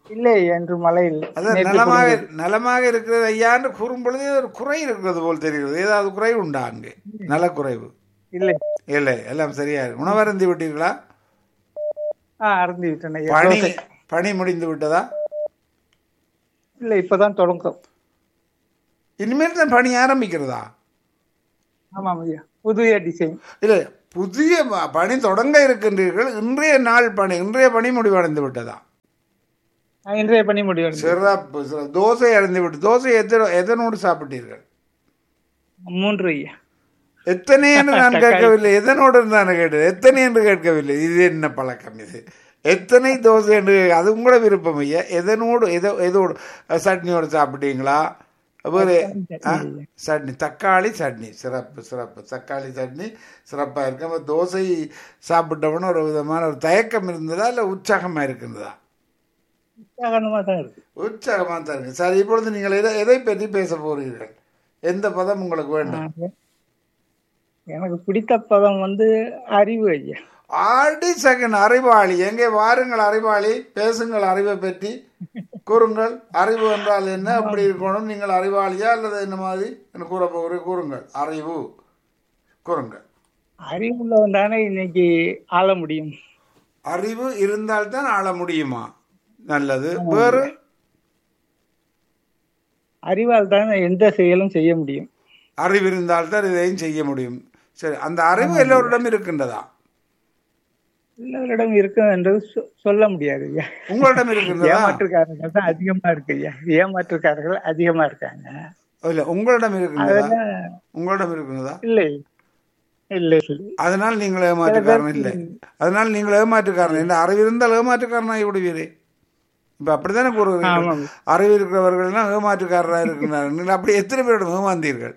இல்லை என்று மழை இல்லை அதான் நேற்று நலமாக பொழிந்தது. நலமாக இருக்கிறது ஐயான்னு கூறும் பொழுது ஒரு குறை இருக்கிறது போல் தெரிகிறது ஏதாவது குறை உண்டா அங்கே நலக்குறைவு இல்லை இல்லை எல்லாம் சரியா இருக்கு உணவருந்தி விட்டீர்களா ஆ அருந்தி விட்டேன் ஐயா பணி தோசை. பணி முடிந்து விட்டதா இல்லை இப்பதான் தொடங்கும் இனிமேல் தான் பணி ஆரம்பிக்கிறதா ஆமாம் ஐயா புதிய டிசைன் இல்லை புதிய ப- பணி தொடங்க இருக்கின்றீர்கள் இன்றைய நாள் பணி இன்றைய பணி முடிவடைந்து விட்டதா இன்றைய பணி முடிவு சிறப்பு சிறப்பு. தோசை அடைந்து விட்டு தோசை எத்தனை எதனோடு சாப்பிட்டீர்கள் மூன்று ஐயா எத்தனை என்று நான் கேட்கவில்லை எதனோடு நான் கேட்டது எத்தனை என்று கேட்கவில்லை இது என்ன பழக்கம் இது எத்தனை தோசை என்று அது உங்களோட விருப்பம் ஐயா எதனோடு எதோ எதோடு அஹ், சட்னியோடு சாப்பிட்டீங்களா ஒரு ஆ, சட்னி தக்காளி சட்னி சிறப்பு சிறப்பு தக்காளி சட்னி சிறப்பாக இருக்கு அப்ப தோசை சாப்பிட்டவன ஒரு விதமான ஒரு தயக்கம் இருந்ததா இல்லை உற்சாகமாக இருக்கின்றதா உற்சாகமா தான் இருக்கு உற்சாகமாக தான் இருக்கு சரி இப்பொழுது நீங்கள் எதை எதை பற்றி பேச போகிறீர்கள் எந்த பதம் உங்களுக்கு வேண்டும் எனக்கு பிடித்த பதம் வந்து அறிவு ஐயா ஆடி செகண்ட் அறிவாளி எங்கே வாருங்கள் அறிவாளி பேசுங்கள் அறிவை பற்றி கூறுங்கள் அறிவு என்றால் என்ன அப்படி இருக்கணும் நீங்கள் அறிவாளியா அல்லது என்ன மாதிரி என்ன கூற போகிற கூறுங்கள் அறிவு கூறுங்கள் அறிவுள்ளவன் தானே இன்னைக்கு ஆள முடியும் அறிவு இருந்தால்தான் ஆள முடியுமா நல்லது வேறு அறிவால் தானே எந்த செயலும் செய்ய முடியும் அறிவு இருந்தால்தான் இதையும் செய்ய முடியும் சரி அந்த அறிவு எல்லோரிடம் இருக்கின்றதா எல்லோரிடம் இருக்கும் என்று சொ- சொல்ல முடியாது ஐயா உங்களிடம் இருக்கின்றதா ஏமாற்றுக்காரர்கள் தான் அதிகமா இருக்கு ஐயா ஏமாற்றுக்காரர்கள் அதிகமா இருக்காங்க இல்ல உங்களிடம் இருக்கின்றதா அதெல்லாம் உங்களிடம் இருக்கின்றதா இல்லை இல்லை இல்லை அதனால் நீங்கள் ஏமாற்றுக்காரன் இல்லை அதனால் நீங்கள் ஏமாற்றுக்காரன் இல்லை அறிவு இருந்தால் ஏமாற்றுக்காரனாகி விடுவீரே இப்ப அப்படித்தானே கூறுகிறீர்கள் ஆமாம். அறிவு இருக்கிறவர்கள்லாம் ஏமாற்றுக்காரராக இருக்கிறார்கள் நீங்கள் அப்படி எத்தனை பேரிடம் ஏமாந்தீர்கள்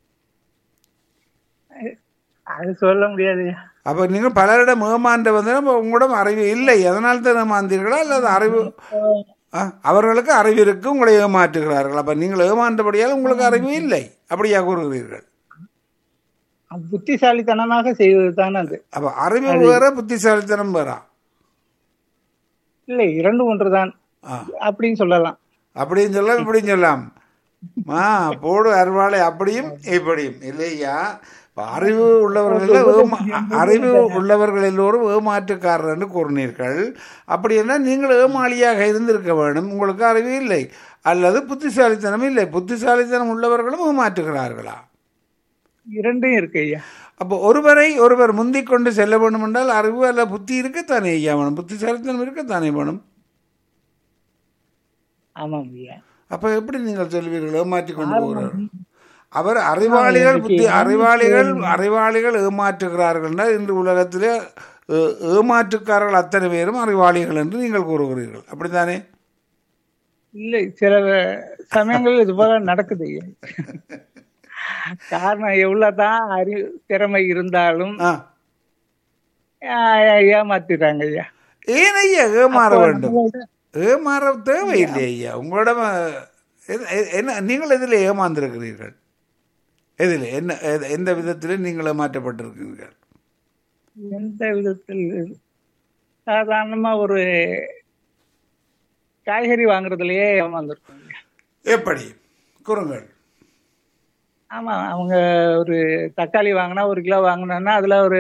அது சொல்ல முடியாது ஐயா அப்ப நீங்கள் பலரிடம் ஏமாந்த வந்து அப்ப உங்களிடம் அறிவு இல்லை அதனால் தான் ஏமாந்தீர்களா அல்லது அறிவு ஆ, அவர்களுக்கு அறிவு இருக்கு உங்களை ஏமாற்றுகிறார்கள் அப்ப நீங்கள் ஏமாந்தபடியால் உங்களுக்கு அறிவு இல்லை அப்படியா கூறுகிறீர்கள் புத்திசாலித்தனமாக செய்வது தான் அது அப்ப அறிவு வேற புத்திசாலித்தனம் வேறா இல்லை இரண்டு ஒன்றுதான் ஆ. அப்படின்னு சொல்லலாம் அப்படின்னு சொல்லலாம் இப்படியும் சொல்லலாம் ஆ போடு அருவாளை அப்படியும் இப்படியும் இல்லையா இப்ப அறிவு உள்ளவர்கள் எல்லாம் ஏமா- அறிவு உள்ளவர்கள் எல்லோரும் ஏமாற்றுக்காரர் என்று கூறினீர்கள் அப்படி என்றால் நீங்கள் ஏமாளியாக இருந்திருக்க வேண்டும் உங்களுக்கு அறிவு இல்லை அல்லது புத்திசாலித்தனம் இல்லை புத்திசாலித்தனம் உள்ளவர்களும் ஏமாற்றுகிறார்களா இரண்டும் இருக்கு ஐயா அப்போ ஒருவரை ஒருவர் முந்திக் கொண்டு செல்ல வேண்டும் என்றால் அறிவு அல்ல புத்தி இருக்கத்தானே ஐயா வேணும் புத்திசாலித்தனம் இருக்கத்தானே வேணும் ஆமாம் ஐயா அப்ப எப்படி நீங்கள் சொல்வீர்கள் ஏமாற்றி கொண்டு போகிறார் அவர் அறிவாளிகள் புத்தி அறிவாளிகள் அறிவாளிகள் ஏமாற்றுகிறார்கள் இன்று உலகத்திலே ஏ- ஏமாற்றுக்காரர்கள் அத்தனை பேரும் அறிவாளிகள் என்று நீங்கள் கூறுகிறீர்கள் அப்படித்தானே இல்லை சில சமயங்கள் இது போல நடக்குது ஐயா காரணம் எவ்வளவுதான் அறிவு திறமை இருந்தாலும் ஆ ஆஹ், ஏமாத்திடுறாங்க ஐயா ஏன் ஐயா ஏமாற வேண்டும் ஏமாற தேவையில்லை ஐயா உங்களிடம் எது- எ- என்ன நீங்கள் எதில் ஏமாந்திருக்கிறீர்கள் எதில் என்ன எத- எந்த விதத்தில் நீங்கள் ஏமாற்றப்பட்டிருக்கிறீர்கள் எந்த விதத்தில் சாதாரணமா ஒரு காய்கறி வாங்குறதுலயே ஏமாந்துருக்கோம் ஐயா. எப்படி கூறுங்கள் ஆமா அவங்க ஒரு தக்காளி வாங்கினா ஒரு கிலோ வாங்கினோன்னா அதுல ஒரு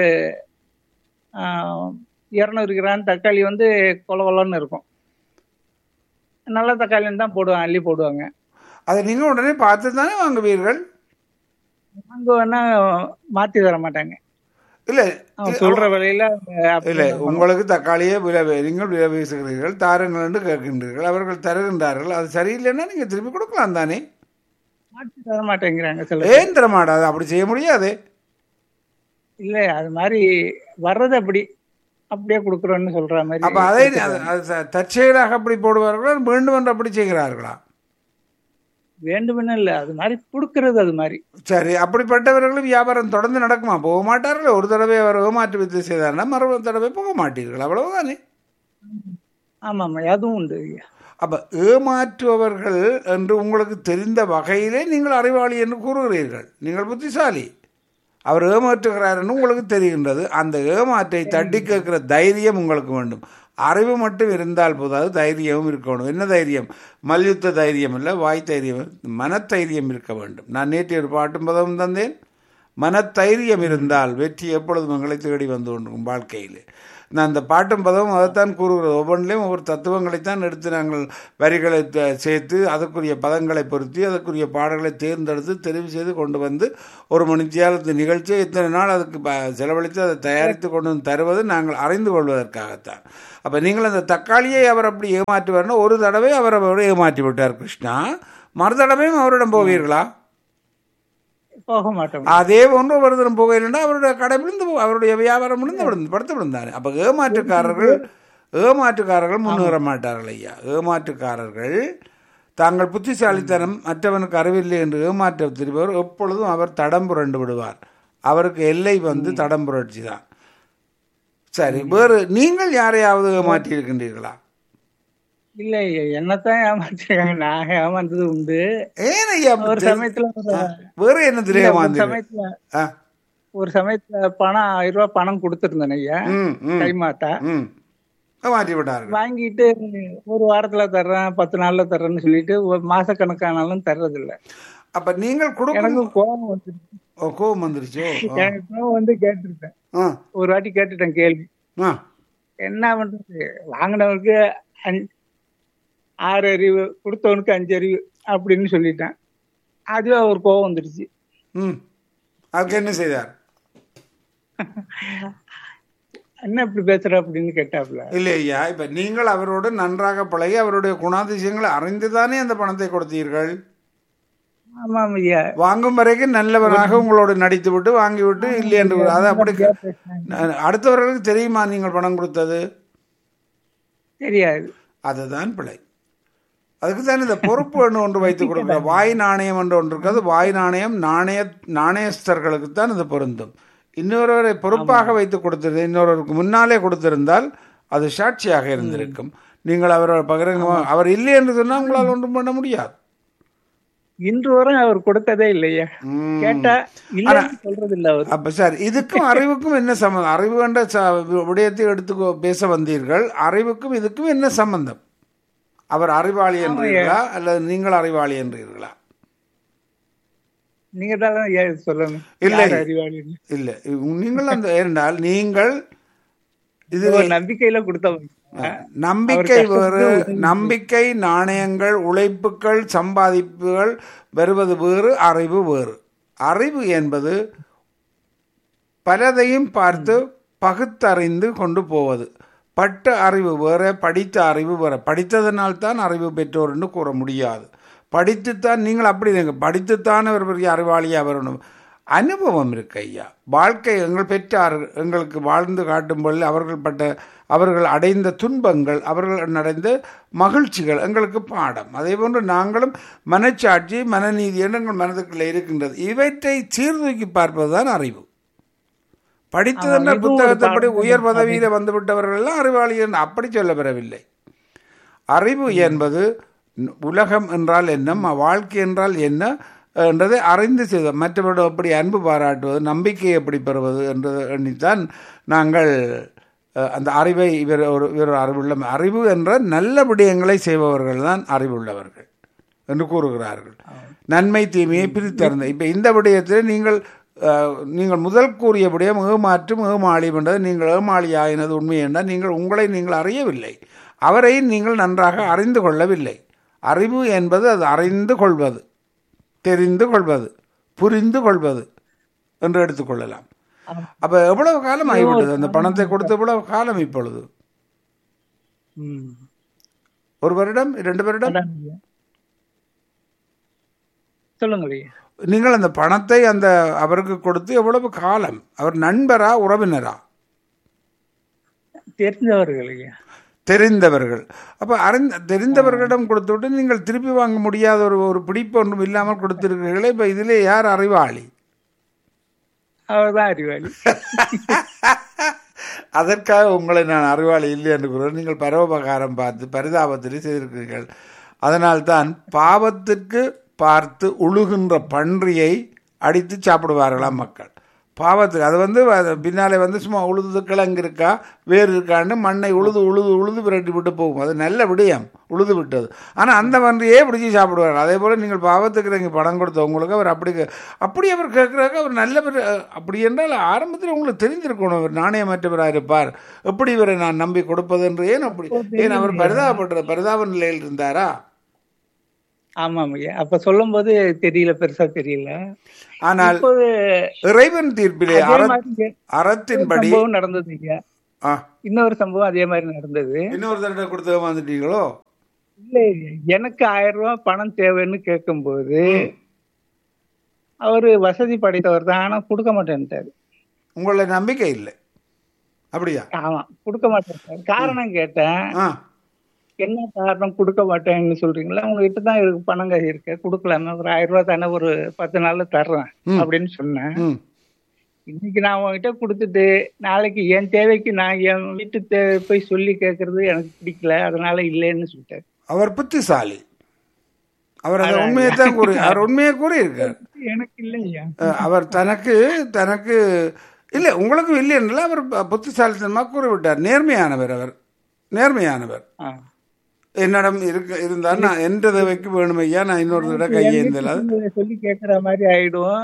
இரநூறு கிராம் தக்காளி வந்து கொல கொலன்னு இருக்கும் நல்ல தக்காளின்னு தான் போடுவாங்க அள்ளி போடுவாங்க அதை நீங்கள் உடனே பார்த்து தானே வாங்குவீர்கள் அங்க வேணா மாத்தி தர மாட்டாங்க இல்லை அவங்க சொல்ற விலையில அவங்க இல்லை அப்படி உங்களுக்கு தக்காளியே விலை வே- நீங்கள் விலை பேசுகிறீர்கள் தாருங்கள் என்று கேட்கின்றீர்கள் அவர்கள் தருகின்றார்கள் அது சரியில்லைன்னா நீங்கள் திருப்பி கொடுக்கலாம் தானே மாத்தி தர மாட்டேங்கிறாங்க சில ஏன் தர மாட்டாது அப்படி செய்ய முடியாது இல்ல அது மாதிரி வர்றது அப்படி அப்படியே கொடுக்குறோன்னு சொல்ற மாதிரி அப்ப அதை அது- அது த- தற்செயலாக அப்படி போடுவார்களா வேண்டும் என்று அப்படி செய்கிறார்களா வேண்டுமென்னு இல்ல அது மாதிரி கொடுக்கறது அது மாதிரி சரி அப்படிப்பட்டவர்களும் வியாபாரம் தொடர்ந்து நடக்குமா போக மாட்டார்கள் ஒரு தடவை அவர் ஏமாற்று வித்து செய்தார்னா மறு தடவை போக மாட்டீர்கள் அவ்வளவுதானே ஆமா ஆமா அதுவும் உண்டு ஐயா அப்ப ஏமாற்றுபவர்கள் என்று உங்களுக்கு தெரிந்த வகையிலே நீங்கள் அறிவாளி என்று கூறுகிறீர்கள் நீங்கள் புத்திசாலி அவர் ஏமாற்றுகிறார் என்று உங்களுக்கு தெரிகின்றது அந்த ஏமாற்றை தட்டி கேட்கிற தைரியம் உங்களுக்கு வேண்டும் அறிவு மட்டும் இருந்தால் போதாது தைரியமும் இருக்கணும் என்ன தைரியம் மல்யுத்த தைரியம் இல்லை வாய் தைரியம் மனத்தைரியம் இருக்க வேண்டும் நான் நேற்று ஒரு பாட்டும் பதவும் தந்தேன் மனத்தைரியம் இருந்தால் வெற்றி எப்பொழுதும் எங்களை தேடி வந்து கொண்டிருக்கும் வாழ்க்கையில் நான் அந்த பாட்டும் பதவும் அதைத்தான் கூறுகிறது ஒவ்வொன்றிலையும் ஒவ்வொரு தத்துவங்களைத்தான் எடுத்து நாங்கள் வரிகளை த- சேர்த்து அதற்குரிய பதங்களை பொருத்தி அதற்குரிய பாடல்களை தேர்ந்தெடுத்து தெரிவு செய்து கொண்டு வந்து ஒரு மணித்தியால் இந்த நிகழ்ச்சியை இத்தனை நாள் அதுக்கு ப- செலவழித்து அதை தயாரித்து கொண்டு வந்து தருவது நாங்கள் அறிந்து கொள்வதற்காகத்தான் அப்போ நீங்கள் அந்த தக்காளியை அவர் அப்படி ஏமாற்றுவார்னா ஒரு தடவை அவர் அவரோடு ஏமாற்றி விட்டார் கிருஷ்ணா மறு தடவையும் அவரிடம் போவீர்களா போக மாட்டோம் அதே போன்று ஒரு தரம் போகையில்னா அவருடைய கடை விழுந்து போ- அவருடைய வியாபாரம் விழுந்து விழுந்து படுத்து விழுந்தாரு அப்ப ஏமாற்றுக்காரர்கள் ஏமாற்றுக்காரர்கள் முன்னேற மாட்டார்கள் ஐயா ஏமாற்றுக்காரர்கள் தாங்கள் புத்திசாலித்தனம் மற்றவனுக்கு அறிவில்லை என்று ஏமாற்ற திரும்பவர் எப்பொழுதும் அவர் தடம் புரண்டு விடுவார் அவருக்கு எல்லை வந்து தடம் புரட்சி தான் சரி வேறு நீங்கள் யாரையாவது ஏமாற்றி இருக்கின்றீர்களா இல்ல ஐயா என்னத்தான் ஏமாத்திருக்காங்க நான் ஏமாந்தது உண்டு ஏன் ஐயா ஒரு சமயத்துல ஒரு- வேறு என்னத்திலே இல்ல, ஒரு ஏமாந்தீர்கள் சமயத்துல ஆ, ஒரு சமயத்துல பணம் ஆயிரம் ரூபாய் பணம் கொடுத்திருந்தேன் ஐயா ம் ம் கைமாத்தா ம் ஏமாற்றி விட்டார்கள் வாங்கிட்டு ஒரு வாரத்துல தர்றேன் பத்து நாள்ல தர்றேன்னு சொல்லிட்டு ஒரு மாசக்கணக்கானாலும் தர்றது இல்ல அப்ப நீங்கள் கொடுக்கும் எனக்கு கோபம் வந்துருச்சு ஓ, கோபம் வந்துருச்சோ ஆ. எனக்கு கோபம் வந்து கேட்டிருக்கேன் ஆ, ஒரு வாட்டி கேட்டுட்டேன் கேள்வி ஆ. என்ன பண்றது வாங்கினவனுக்கு அஞ்சு- ஆறு அறிவு கொடுத்தவனுக்கு அஞ்சு அறிவு அப்படின்னு சொல்லிட்டேன் அதுவே ஒரு கோபம் வந்துடுச்சு ம் அதுக்கு என்ன செய்தார் என்ன இப்படி பேசுற அப்படின்னு கேட்டாப்ல இல்லை ஐயா இப்ப நீங்கள் அவரோடு நன்றாக பழகி அவருடைய குணாதிசயங்களை அறிந்துதானே அந்த பணத்தை கொடுத்தீர்கள் ஆமாம் ஐயா வாங்கும் வரைக்கும் நல்லவனாக உங்களோடு நடித்து விட்டு வாங்கி விட்டு இல்லை என்று அது அப்படி ந- அடுத்தவர்களுக்கு தெரியுமா நீங்கள் பணம் கொடுத்தது தெரியாது அதுதான் பிழை அதுக்கு தான் இந்த பொறுப்பு என்று ஒன்று வைத்துக் கொடுக்கிற வாய் நாணயம் என்று ஒன்று இருக்கிறது வாய் நாணயம் நாணய நாணயஸ்தர்களுக்கு தான் இது பொருந்தும் இன்னொருவரை பொறுப்பாக வைத்து கொடுத்திருந்த இன்னொருவருக்கு முன்னாலே கொடுத்திருந்தால் அது சாட்சியாக இருந்திருக்கும் நீங்கள் அவரை பகிரங்க அவர் இல்லை என்று சொன்னால் உங்களால் ஒன்றும் பண்ண முடியாது இன்று வரை அவர் கொடுத்ததே இல்லையா ம். கேட்டா இல்லன்னு சொல்றது இல்ல அவர் அப்ப சார் இதுக்கும் அறிவுக்கும் என்ன சம்பந்தம் அறிவு என்ற ச- விடயத்தை எடுத்து பேச வந்தீர்கள் அறிவுக்கும் இதுக்கும் என்ன சம்பந்தம் அவர் அறிவாளி என்றீர்களா அல்லது நீங்கள் அறிவாளி என்றீர்களா நீங்க தான் ஐயா இது சொல்லணும் இல்லை. யார் அறிவாளின்னு. இல்லை நீங்கள் அந்த ஏனென்றால் நீங்கள் இது ஒரு நம்பிக்கையில கொடுத்தவங்க நம்பிக்கை வேறு நம்பிக்கை நாணயங்கள் உழைப்புகள் சம்பாதிப்புகள் வருவது வேறு அறிவு வேறு அறிவு என்பது பலதையும் பார்த்து பகுத்தறிந்து கொண்டு போவது பட்ட அறிவு வேற படித்த அறிவு வேற படித்ததனால்தான் அறிவு பெற்றோர் என்று கூற முடியாது படித்துத்தான் நீங்கள் அப்படி நீங்கள் படித்துத்தான் ஒரு பெரிய அறிவாளியாக வரணும் அனுபவம் இருக்கு ஐயா வாழ்க்கை எங்கள் பெற்றார் எங்களுக்கு வாழ்ந்து காட்டும் பொழுது அவர்கள் பட்ட அவர்கள் அடைந்த துன்பங்கள் அவர்கள் அடைந்த மகிழ்ச்சிகள் எங்களுக்கு பாடம் அதே போன்று நாங்களும் மனச்சாட்சி மனநீதி என்று எங்கள் மனதுக்குள்ளே இருக்கின்றது இவற்றை சீர்தூக்கி பார்ப்பதுதான் அறிவு படித்ததென்ன இதுவும் ஒரு புத்தகத்தைப்படி பாடம் உயர் பதவியில வந்து விட்டவர்கள் எல்லாம் அறிவாளி என்று அப்படி சொல்ல பெறவில்லை அறிவு என்பது ந- உலகம் என்றால் என்ன ம- வாழ்க்கை என்றால் என்ன என்றதை அறிந்து செய்த மற்றவர்கள் எப்படி அன்பு பாராட்டுவது நம்பிக்கை எப்படி பெறுவது என்றது எண்ணித்தான் நாங்கள் அஹ், அந்த அறிவை இவர் ஒரு இவர் அறிவுள்ள அறிவு என்ற நல்ல விடயங்களை செய்பவர்கள் தான் அறிவுள்ளவர்கள் என்று கூறுகிறார்கள் நன்மை தீமையை பிரித்தறிந்த இப்போ இந்த விடயத்தில் நீங்கள் அஹ், நீங்கள் முதல் கூறிய விடயம் ஏமாற்றும் ஏமாளி என்றது நீங்கள் ஏமாளி ஆயினது உண்மை என்றால் நீங்கள் உங்களை நீங்கள் அறியவில்லை அவரை நீங்கள் நன்றாக அறிந்து கொள்ளவில்லை அறிவு என்பது அது அறிந்து கொள்வது தெரிந்து கொள்வது புரிந்து கொள்வது என்று எடுத்துக்கொள்ளலாம் அப்ப எவ்வளவு காலம் ஆகிவிட்டது அந்த பணத்தை கொடுத்த எவ்வளவு காலம் இப்பொழுது ம். ஒரு வருடம் இரண்டு வருடம் அதான் ஐயா. சொல்லுங்க ஐயா நீங்கள் அந்த பணத்தை அந்த அவருக்கு கொடுத்து எவ்வளவு காலம் அவர் நண்பரா உறவினரா தெரிஞ்சவர்கள் ஐயா தெரிந்தவர்கள் அப்ப அறிந்த தெரிந்தவர்களிடம் கொடுத்துவிட்டு நீங்கள் திருப்பி வாங்க முடியாத ஒரு ஒரு பிடிப்பு ஒன்றும் இல்லாமல் கொடுத்திருக்கிறீர்களே இப்ப இதிலே யார் அறிவாளி அவர்தான் அறிவாளி அதற்காக உங்களை நான் அறிவாளி இல்லை என்று கூறுவேன் நீங்கள் பரோபகாரம் பார்த்து பரிதாபத்திலே செய்திருக்கிறீர்கள் அதனால்தான் பாவத்திற்கு பார்த்து உழுகின்ற பன்றியை அடித்து சாப்பிடுவார்களாம் மக்கள் பாவத்துக்கு அது வந்து அது பின்னாலே வந்து சும்மா உழுது கிழங்கு இருக்கா வேர் இருக்கான்னு மண்ணை உழுது உழுது உழுது விரட்டி விட்டு போகும் அது நல்ல விடயம் உழுது விட்டது ஆனால் அந்த வன்றியே பிடிச்சி சாப்பிடுவார் அதே போல் நீங்கள் பாவத்துக்கு நீங்கள் பணம் கொடுத்தவங்களுக்கு அவர் அப்படி கே- அப்படி அவர் கேட்குறாங்க அவர் நல்ல பேர் அப்படி என்றால் ஆரம்பத்தில் உங்களுக்கு தெரிஞ்சிருக்கணும் அவர் நாணயமற்றவராக இருப்பார் எப்படி இவரை நான் நம்பி கொடுப்பது என்று ஏன் அப்படி ஏன் அவர் பரிதாபப்படுற பரிதாப நிலையில் இருந்தாரா ஆமாம் ஐயா அப்ப சொல்லும் போது தெரியல பெருசா தெரியல ஆனால் இப்போது இறைவன் தீர்ப்பிலே அதே அற மாதிரி அறத்தின்படி சம்பவம் நடந்தது ஐயா ஆ, இன்னொரு சம்பவம் அதே மாதிரி நடந்தது இன்னொரு தடவை கொடுத்து வந்துட்டீங்களோ இல்ல எனக்கு ஆயிரம் ரூபாய் பணம் தேவைன்னு கேட்கும்போது அவரு வசதி படைத்தவர் தான் ஆனா கொடுக்க மாட்டேன்ட்டாரு உங்களை நம்பிக்கை இல்லை அப்படியா ஆமா கொடுக்க மாட்டேன்ட்டாரு காரணம் கேட்டேன் ஆ என்ன காரணம் கொடுக்க மாட்டேன்னு சொல்றீங்களா உங்ககிட்ட தான் இருக்கு பணம் கை இருக்கு கொடுக்கலன்னா ஒரு ஆயிரம் ரூபாய் தானே ஒரு பத்து நாள்ல தர்றேன் ம். அப்படின்னு சொன்னேன் ம் இன்னைக்கு நான் உங்ககிட்ட கொடுத்துட்டு நாளைக்கு என் தேவைக்கு நான் என் வீட்டு தேவை போய் சொல்லி கேட்கறது எனக்கு பிடிக்கல அதனால இல்லைன்னு சொல்லிட்டாரு அவர் புத்திசாலி அவர் அந்த உண்மையை தான் கூறி அவர் உண்மையை கூறி இருக்கார் எனக்கு இல்லையா அஹ், அவர் தனக்கு தனக்கு இல்லை உங்களுக்கும் இல்லை என்றால் அவர் ப- புத்திசாலித்தனமாக கூறிவிட்டார் நேர்மையானவர் அவர் நேர்மையானவர் ஆ. என்னிடம் இருக்க இருந்தால் நான் எந்த தேவைக்கு வேணும் ஐயா நான் இன்னொரு தடவை கையேந்தல இவங்க சொல்லி கேக்குற மாதிரி ஆயிடும்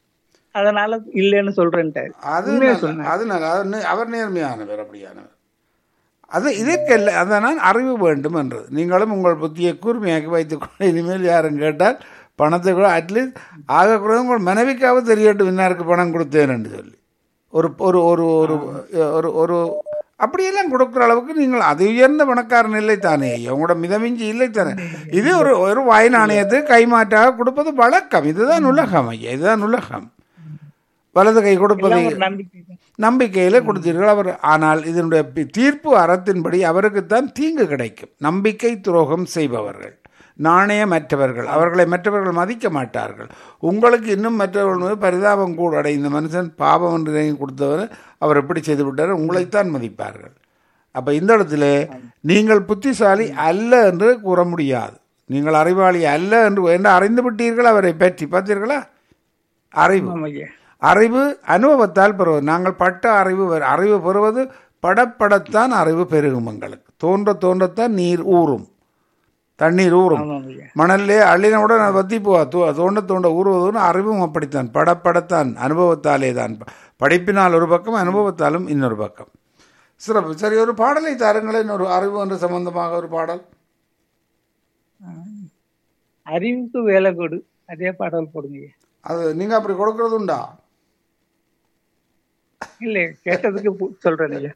அதனால இல்லைன்னு சொல்றேன்ட்டாரு அது உண்மையை நல்ல- சொன்னேன். அது நல்ல அது நே- அவர் நேர்மையானவர் அப்படியானவர் அது இதற்கல்ல அதனால் அறிவு வேண்டும் என்றது நீங்களும் உங்கள் புத்தியை கூர்மையாக்கி வைத்துக்கொண்டு இனிமேல் யாரும் கேட்டால் பணத்தை கூட அட்லீஸ்ட் ஆக கூட உங்கள் மனைவிக்காவது தெரியட்டும் இன்னாருக்கு பணம் கொடுத்தேன் என்று சொல்லி ஒரு ஒரு ஒரு ஒரு ஒரு ஒரு அப்படியெல்லாம் கொடுக்குற அளவுக்கு நீங்கள் அது உயர்ந்த பணக்காரன் இல்லை தானே உங்களோட மிதமிஞ்சி இல்லை தானே இது ஒரு ஒரு வாய் நாணயத்துக்கு கைமாற்றாக கொடுப்பது வழக்கம் இதுதான் உலகம் ஐயா இதுதான் உலகம் வலது கை கொடுப்பதை எல்லாம் ஒரு நம்பிக்கை தான். நம்பிக்கையில கொடுத்தீர்கள் அவர் ஆனால் இதனுடைய பி- தீர்ப்பு அறத்தின்படி அவருக்குத்தான் தீங்கு கிடைக்கும் நம்பிக்கை துரோகம் செய்பவர்கள் நாணயமற்றவர்கள் அவர்களை மற்றவர்கள் மதிக்க மாட்டார்கள் உங்களுக்கு இன்னும் மற்றவர்கள் மீது பரிதாபம் கூட அடை இந்த மனுஷன் பாவம் என்று நினைத்து கொடுத்தவர் அவர் எப்படி செய்து விட்டார் உங்களைத்தான் மதிப்பார்கள் அப்ப இந்த இடத்துல நீங்கள் புத்திசாலி அல்ல என்று கூற முடியாது நீங்கள் அறிவாளி அல்ல என்று என்ன அறிந்து விட்டீர்கள் அவரை பற்றி பார்த்தீர்களா அறிவு ஆமாம் ஐயா அறிவு அனுபவத்தால் பெறுவது நாங்கள் பட்ட அறிவு வரு- அறிவு பெறுவது படப்படத்தான் அறிவு பெருகும் எங்களுக்கு தோன்ற தோன்றத்தான் நீர் ஊறும் தண்ணீர் ஊறும் ஆமாம் ஐயா மணல்லே அள்ளினவுடன் அது வத்தி போவா தோ- தோண்ட தோண்ட ஊறுவதுன்னு அறிவும் அப்படித்தான் படப்படத்தான் அனுபவத்தாலே தான் படிப்பினால் ஒரு பக்கம் அனுபவத்தாலும் இன்னொரு பக்கம் சிறப்பு சரி ஒரு பாடலை தாருங்களேன் ஒரு அறிவு என்று சம்பந்தமாக ஒரு பாடல் அறிவுக்கு வேலை கொடு அதே பாடல் போடுங்க ஐயா. அது நீங்க அப்படி கொடுக்கறது உண்டா இல்ல கேட்டதுக்கு பு- சொல்றேன் ஐயா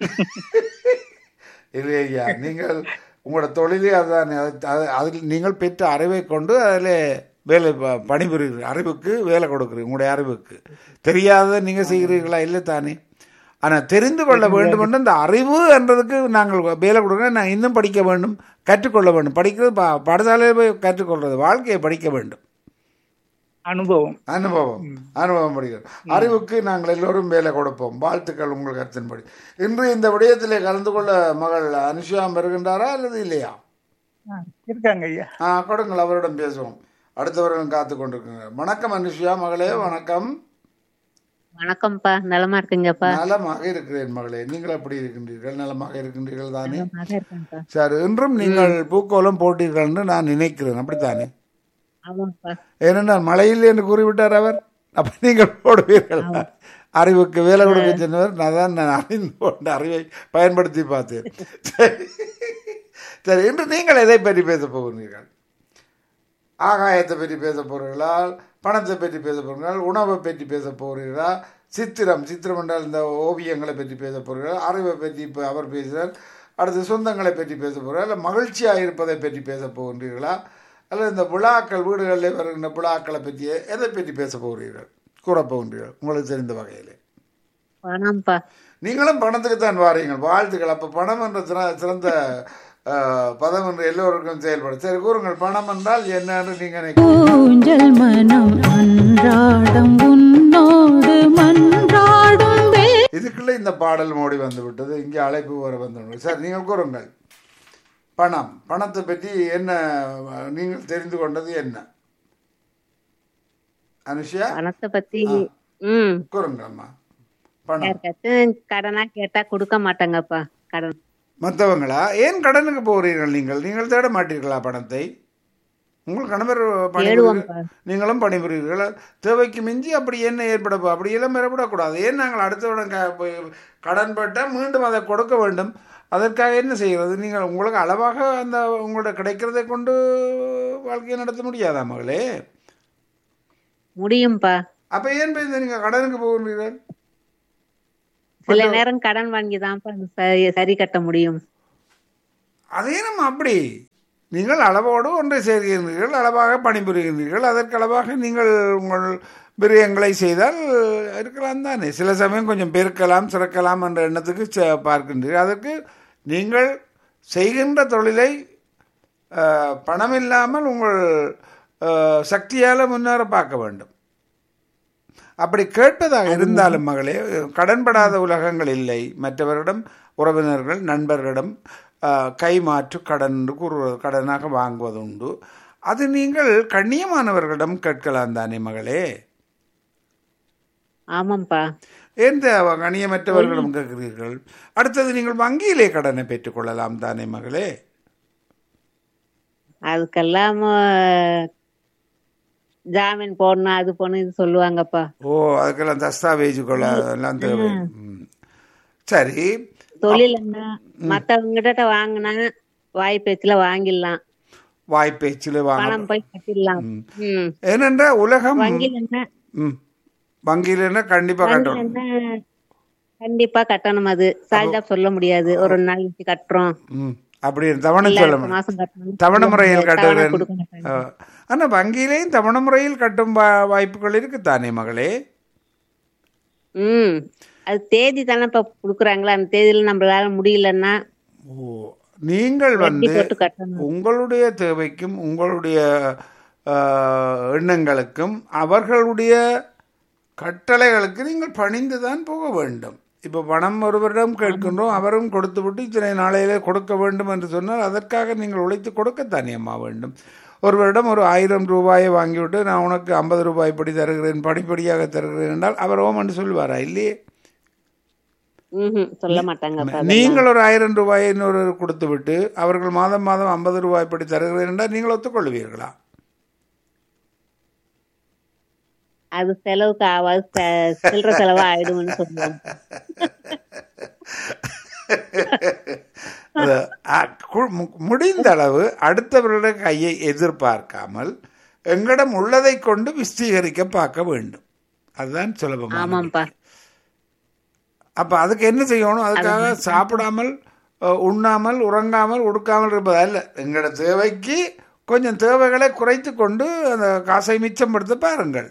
இல்லை ஐயா நீங்கள் உங்களோட தொழிலே அதுதான் அது- அது- அதில் நீங்கள் பெற்ற அறிவை கொண்டு அதில் வேலை ப- பணிபுரிகிறீர்கள் அறிவுக்கு வேலை கொடுக்குறீங்க உங்களுடைய அறிவுக்கு தெரியாததை நீங்கள் செய்கிறீர்களா இல்லை தானே ஆனால் தெரிந்து கொள்ள வேண்டும் என்று இந்த அறிவு என்றதுக்கு நாங்கள் வேலை கொடுக்குறோம் நான் இன்னும் படிக்க வேண்டும் கற்றுக்கொள்ள வேண்டும் படிக்கிறது பா பாடசாலையில் போய் கற்றுக்கொள்வது வாழ்க்கையை படிக்க வேண்டும் அனுபவம் அனுபவம் அனுபவம் படிக்கிறது அறிவுக்கு நாங்கள் எல்லோரும் வேலை கொடுப்போம் வாழ்த்துக்கள் உங்கள் கருத்தின்படி இன்று இந்த விடயத்திலே கலந்து கொள்ள மகள் அனுஷியா வருகின்றாரா அல்லது இல்லையா ஆ, இருக்காங்க ஐயா ஆ கொடுங்கள் அவரிடம் பேசுவோம் அடுத்தவர்களும் காத்து கொண்டிருக்குங்க வணக்கம் அனுஷியா மகளே வணக்கம் வணக்கம்ப்பா நலமா இருக்குங்கப்பா நலமாக இருக்கிறேன் மகளே நீங்கள் எப்படி இருக்கின்றீர்கள் நலமாக இருக்கின்றீர்கள் தானே நலமாக இருக்கேன்ப்பா சரி இன்றும் நீங்கள் பூக்கோலம் போட்டீர்கள் என்று நான் நினைக்கிறேன் அப்படித்தானே ஆமாப்பா ஏனென்றால் மழையில் என்று கூறிவிட்டார் அவர் அப்ப நீங்கள் போடுவீர்கள் அறிவுக்கு வேலை கொடுக்க சொன்னவர் நான் தான் நான் அறிந்து கொண்ட அறிவை பயன்படுத்தி பார்த்தேன் சரி சரி இன்று நீங்கள் எதை பற்றி பேச போகிறீர்கள் ஆகாயத்தை பற்றி பேச போகிறீர்களா பணத்தை பற்றி பேச போகிறீர்கள் உணவை பற்றி பேச போகிறீர்களா சித்திரம் சித்திரம் என்றால் இந்த ஓவியங்களை பற்றி பேச போகிறீர்களா அறிவை பற்றி இப்போ அவர் பேசுகிறார் அடுத்து சொந்தங்களை பற்றி பேச போகிறீர்களா இல்லை மகிழ்ச்சியாக இருப்பதை பற்றி பேச போகின்றீர்களா அல்லது இந்த விழாக்கள் வீடுகளில் வருகின்ற விழாக்களை பற்றி எதை பற்றி பேச போகிறீர்கள் கூறப் போகின்றீர்கள் உங்களுக்கு தெரிந்த வகையில் பணம்ப்பா நீங்களும் பணத்துக்கு தான் வாரீங்கள் வாழ்த்துக்கள் அப்போ பணம் என்ற சிற- சிறந்த அஹ், பதம் என்று எல்லோருக்கும் செயல்படும் சரி கூறுங்கள் பணம் என்றால் என்னன்னு நீங்கள் நினைக்கிறீங்க ஊஞ்சல் மனம் அன்றாடம் உன்னோடு மன்றாடும் வே இதுக்குள்ள இந்த பாடல் மோடி வந்து விட்டது இங்கே அழைப்பு வர வந்து சார் நீங்கள் கூறுங்கள் பணம் பணத்தை பற்றி என்ன நீங்கள் தெரிந்து கொண்டது என்ன அனுஷியா பணத்தை பத்தி ம் கூறுங்கம்மா பணம் யாருக்காச்சும் கடனா கேட்டா கொடுக்க மாட்டாங்கப்பா கடன் மற்றவங்களா ஏன் கடனுக்கு போகிறீர்கள் நீங்கள் நீங்கள் தேட மாட்டீர்களா பணத்தை உங்கள் கணவர் பணிபுரி தேடுவோம்ப்பா நீங்களும் பணிபுரிவீர்கள் தேவைக்கு மிஞ்சி அப்படி என்ன ஏற்பட அப்படி எல்லாம் பெறப்படக்கூடாது ஏன் நாங்கள் அடுத்தவுடன் க போய் கடன் பட்டால் மீண்டும் அதை கொடுக்க வேண்டும் அதற்காக என்ன செய்கிறது நீங்கள் உங்களுக்கு அளவாக அந்த உங்களோட கிடைக்கிறதை கொண்டு வாழ்க்கையை நடத்த முடியாதா மகளே முடியும்பா அப்போ ஏன் போய் இந்த நீங்கள் கடனுக்கு போகிறீர்கள் சில நேரம் கடன் வாங்கி தான்ப்பா சரி சரி கட்ட முடியும் அதே நம்ம அப்படி நீங்கள் அளவோடு ஒன்றை சேர்கிறீர்கள் அளவாக பணிபுரிகிறீர்கள் அதற்கு அளவாக நீங்கள் உங்கள் விரயங்களை செய்தால் இருக்கலாம் தானே சில சமயம் கொஞ்சம் பெருக்கலாம் சிறக்கலாம் என்ற எண்ணத்துக்கு ச- பார்க்கின்றீர்கள் அதற்கு நீங்கள் செய்கின்ற தொழிலை அஹ், பணம் இல்லாமல் உங்கள் அஹ், சக்தியால் முன்னேற பார்க்க வேண்டும் அப்படி கேட்பதாக இருந்தாலும் மகளே கடன்படாத உலகங்கள் இல்லை மற்றவரிடம் உறவினர்கள் நண்பர்களிடம் ஆஹ், கைமாற்று கடன் என்று கூறுவது கடனாக வாங்குவது உண்டு அது நீங்கள் கண்ணியமானவர்களிடம் கேட்கலாம் தானே மகளே ஆமாம்ப்பா ஏன் தேவை கண்ணியமற்றவர்களிடம் கேட்கிறீர்கள் அடுத்தது நீங்கள் வங்கியிலே கடனை பெற்றுக்கொள்ளலாம் தானே மகளே அதுக்கெல்லாம் ஆஹ், ஜாமீன் போடணும் அது போடணும் இது சொல்லுவாங்கப்பா ஓ அதுக்கெல்லாம் தஸ்தாவேஜ் கொள்ள எல்லாம் தேவை ம். சரி தொழில் என்ன மத்தவங்க கிட்ட வாங்கினா வாய் பேச்சுல வாங்கிடலாம் வாய்ப்பேச்சில் வாங்க பணம் போய் கட்டிடலாம் ம் ஏனென்றா உலகம் வங்கியில் என்ன ம் வங்கியிலன்னா கண்டிப்பா வங்கியில் கட்டணும் என்ன கண்டிப்பா கட்டணும் அது சால்ஜா சொல்ல முடியாது ஒரு நாள் வச்சு கட்டுறோம் ம் அப்படி தவணை இல்ல சொல்ல அடுத்த முடியும் மாசம் கட்டணும் தவணை முறையில் தவணை கட்டுகிறேன் கொடுக்க மாட்டாங்க ஆ. ஆனா வங்கியிலேயும் தவணை முறையில் கட்டும் வா- வாய்ப்புகள் இருக்குத்தானே மகளே ம் அது தேதி தானே இப்ப குடுக்குறாங்களா அந்த தேதியில நம்மளால முடியலன்னா ஓ நீங்கள் வட்டி வந்து போட்டு கட்டணும் உங்களுடைய தேவைக்கும் உங்களுடைய ஆ, எண்ணங்களுக்கும் அவர்களுடைய கட்டளைகளுக்கு நீங்கள் பணிந்து தான் போக வேண்டும் இப்போ பணம் ஒருவரிடம் கேட்கின்றோம் அவரும் கொடுத்து விட்டு இத்தனை நாளையிலே கொடுக்க வேண்டும் என்று சொன்னால் அதற்காக நீங்கள் உழைத்து கொடுக்கத்தானே அம்மா வேண்டும் ஒருவரிடம் ஒரு ஆயிரம் ரூபாயை வாங்கிவிட்டு நான் உனக்கு ஐம்பது ரூபாய் படி தருகிறேன் படிப்படியாக தருகிறேன் என்றால் அவர் ஓம் என்று சொல்வாரா இல்லையே ம்ஹும், சொல்ல மாட்டாங்கப்பா அதெல்லாம். நீங்கள் ஒரு ஆயிரம் ரூபாயை இன்னொரு கொடுத்து விட்டு அவர்கள் மாதம் மாதம் ஐம்பது ரூபாய் படி தருகிறேன் என்றால் நீங்கள் ஒத்துக்கொள்வீர்களா அது செலவுக்கு ஆகாது செ- சில்லற செலவா ஆயிடும்னு சொல்லுவாங்க அது, அ, கு- மு- முடிந்த அளவு அடுத்தவருடைய கையை எதிர்பார்க்காமல் எங்களிடம் உள்ளதை கொண்டு விஸ்தீகரிக்க பார்க்க வேண்டும் அதுதான் சுலபமாக ஆமாம்ப்பா அப்ப அதுக்கு என்ன செய்யணும் அதுக்காக சாப்பிடாமல் அஹ், உண்ணாமல் உறங்காமல் உடுக்காமல் இருப்பதா இல்லை எங்களோட தேவைக்கு கொஞ்சம் தேவைகளை குறைத்து கொண்டு அந்த காசை மிச்சப்படுத்த பாருங்கள்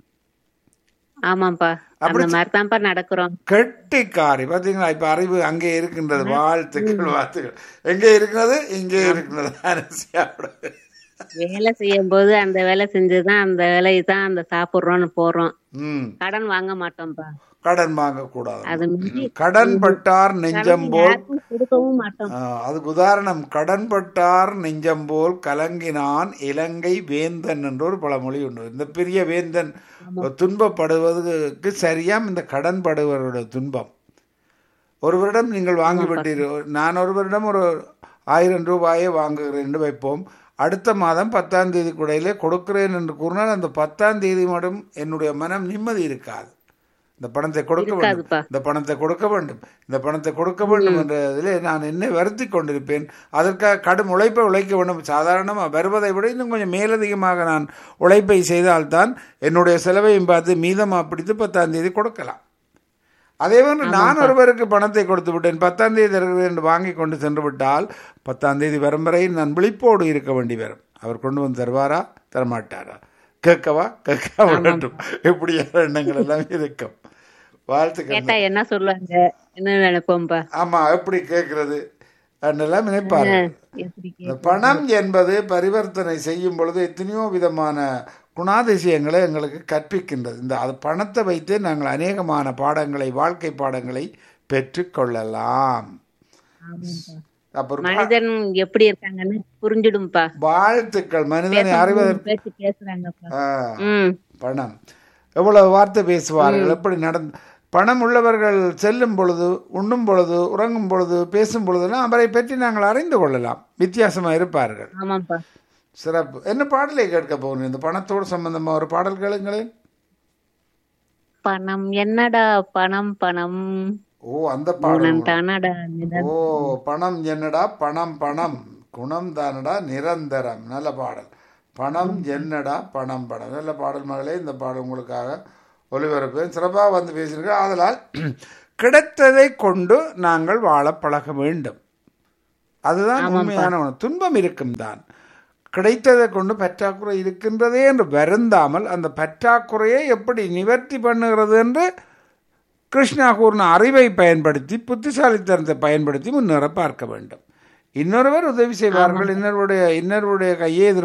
ஆமாம்ப்பா அந்த மாதிரி தான்ப்பா நடக்கிறோம் கெட்டிக்காரி பாத்தீங்களா இப்ப அறிவு அங்கே இருக்கின்றது வாழ்த்துக்கள் வாழ்த்துக்கள் எங்கே இருக்கிறது இங்கே இருக்கிறது அரசியாவோட. வேலை செய்யும் போது அந்த வேலை செஞ்சுதான் அந்த வேலையை தான் அந்த சாப்பிடுறோம்னு போறோம் ம் கடன் வாங்க மாட்டோம்ப்பா கடன் வாங்க கூடாது அது மீறி கடன் பட்டார் நெஞ்சம் போல் யாருக்கும் கொடுக்கவும் மாட்டோம் ஆ, அதுக்கு உதாரணம் கடன் பட்டார் நெஞ்சம் போல் கலங்கினான் இலங்கை வேந்தன் என்ற ஒரு பழமொழி உண்டு இந்த பெரிய வேந்தன் துன்பப்படுவதற்கு சரியாம் இந்த கடன் படுவரோட துன்பம் ஒருவரிடம் நீங்கள் வாங்கிவிட்டீர்கள் நான் ஒருவரிடம் ஒரு ஆயிரம் ரூபாயை வாங்குகிறேன் என்று வைப்போம் அடுத்த மாதம் பத்தாம் தேதி கூடையிலே கொடுக்கிறேன் என்று கூறினால் அந்த பத்தாம் தேதி மட்டும் என்னுடைய மனம் நிம்மதி இருக்காது இந்த பணத்தை கொடுக்க வேண்டும் இருக்காதுப்பா. இந்த பணத்தை கொடுக்க வேண்டும் இந்த பணத்தை கொடுக்க வேண்டும் என்ற இதிலே நான் என்னை வருத்தி கொண்டிருப்பேன் அதற்காக கடும் உழைப்பை உழைக்க வேண்டும் சாதாரணமாக வருவதை விட இன்னும் கொஞ்சம் மேலதிகமாக நான் உழைப்பை செய்தால்தான் என்னுடைய செலவையும் பார்த்து மீதமாக பிடித்து பத்தாம் தேதி கொடுக்கலாம் அதே போன்று நான் ஒருவருக்கு பணத்தை கொடுத்து விட்டேன் பத்தாம் தேதி தருகிறேன் என்று வாங்கி கொண்டு சென்று விட்டால் பத்தாம் தேதி வரும் வரை நான் விழிப்போடு இருக்க வேண்டி வரும் அவர் கொண்டு வந்து தருவாரா தரமாட்டாரா கேட்கவா கேட்க வேண்டும் இப்படியான எண்ணங்கள் எல்லாம் இருக்கும் வாழ்த்துக்கள் கேட்டா என்ன சொல்லுவாங்க என்ன நினைப்போம்ப்பா ஆமா எப்படி கேட்கறது எல்லாம் நினைப்பாரு எப்படி இந்த பணம் என்பது பரிவர்த்தனை செய்யும் பொழுது எத்தனையோ விதமான குணாதிசயங்களை எங்களுக்கு கற்பிக்கின்றது இந்த அது பணத்தை வைத்தே நாங்கள் அநேகமான பாடங்களை வாழ்க்கை பாடங்களை பெற்றுக்கொள்ளலாம் அப்ப ஒரு பா- மனிதன் எப்படி இருக்காங்கன்னு புரிஞ்சிடும்பா வாழ்த்துக்கள் மனிதனை அறிவதற்கு பேச்சு பேசுறாங்கப்பா ஆ, ம் பணம் எவ்வளவு வார்த்தை பேசுவார்கள் எப்படி நடந்து பணம் உள்ளவர்கள் செல்லும் பொழுது உண்ணும் பொழுது உறங்கும் பொழுது பேசும் பொழுதுலாம் அவரை பற்றி நாங்கள் அறிந்து கொள்ளலாம் வித்தியாசமாக இருப்பார்கள் ஆமாப்பா சிறப்பு என்ன பாடலை கேட்க போகணும் இந்த பணத்தோடு சம்பந்தமா ஒரு பாடல் கேளுங்களேன் பணம் என்னடா பணம் பணம் ஓ அந்த பாடல் குணம் தானடா நிதம். ஓ பணம் என்னடா பணம் பணம் குணம் தானடா நிரந்தரம் நல்ல பாடல் பணம் என்னடா பணம் பணம் நல்ல பாடல் மகளே இந்த பாடல் உங்களுக்காக ஒளிபரப்பேன் சிறப்பாக வந்து பேசியிருக்க ஆதலால் கிடைத்ததை கொண்டு நாங்கள் வாழ பழக வேண்டும் அதுதான் உண்மையான உணர்வு. துன்பம் இருக்கும் தான் கிடைத்ததை கொண்டு பற்றாக்குறை இருக்கின்றதே என்று வருந்தாமல் அந்த பற்றாக்குறையை எப்படி நிவர்த்தி பண்ணுகிறது என்று கிருஷ்ணா கூறின அறிவை பயன்படுத்தி புத்திசாலித்தனத்தை பயன்படுத்தி முன்னேற பார்க்க வேண்டும் இன்னொருவர் உதவி செய்வார்கள் இன்னொருடைய இன்னொருடைய கையை எதிர்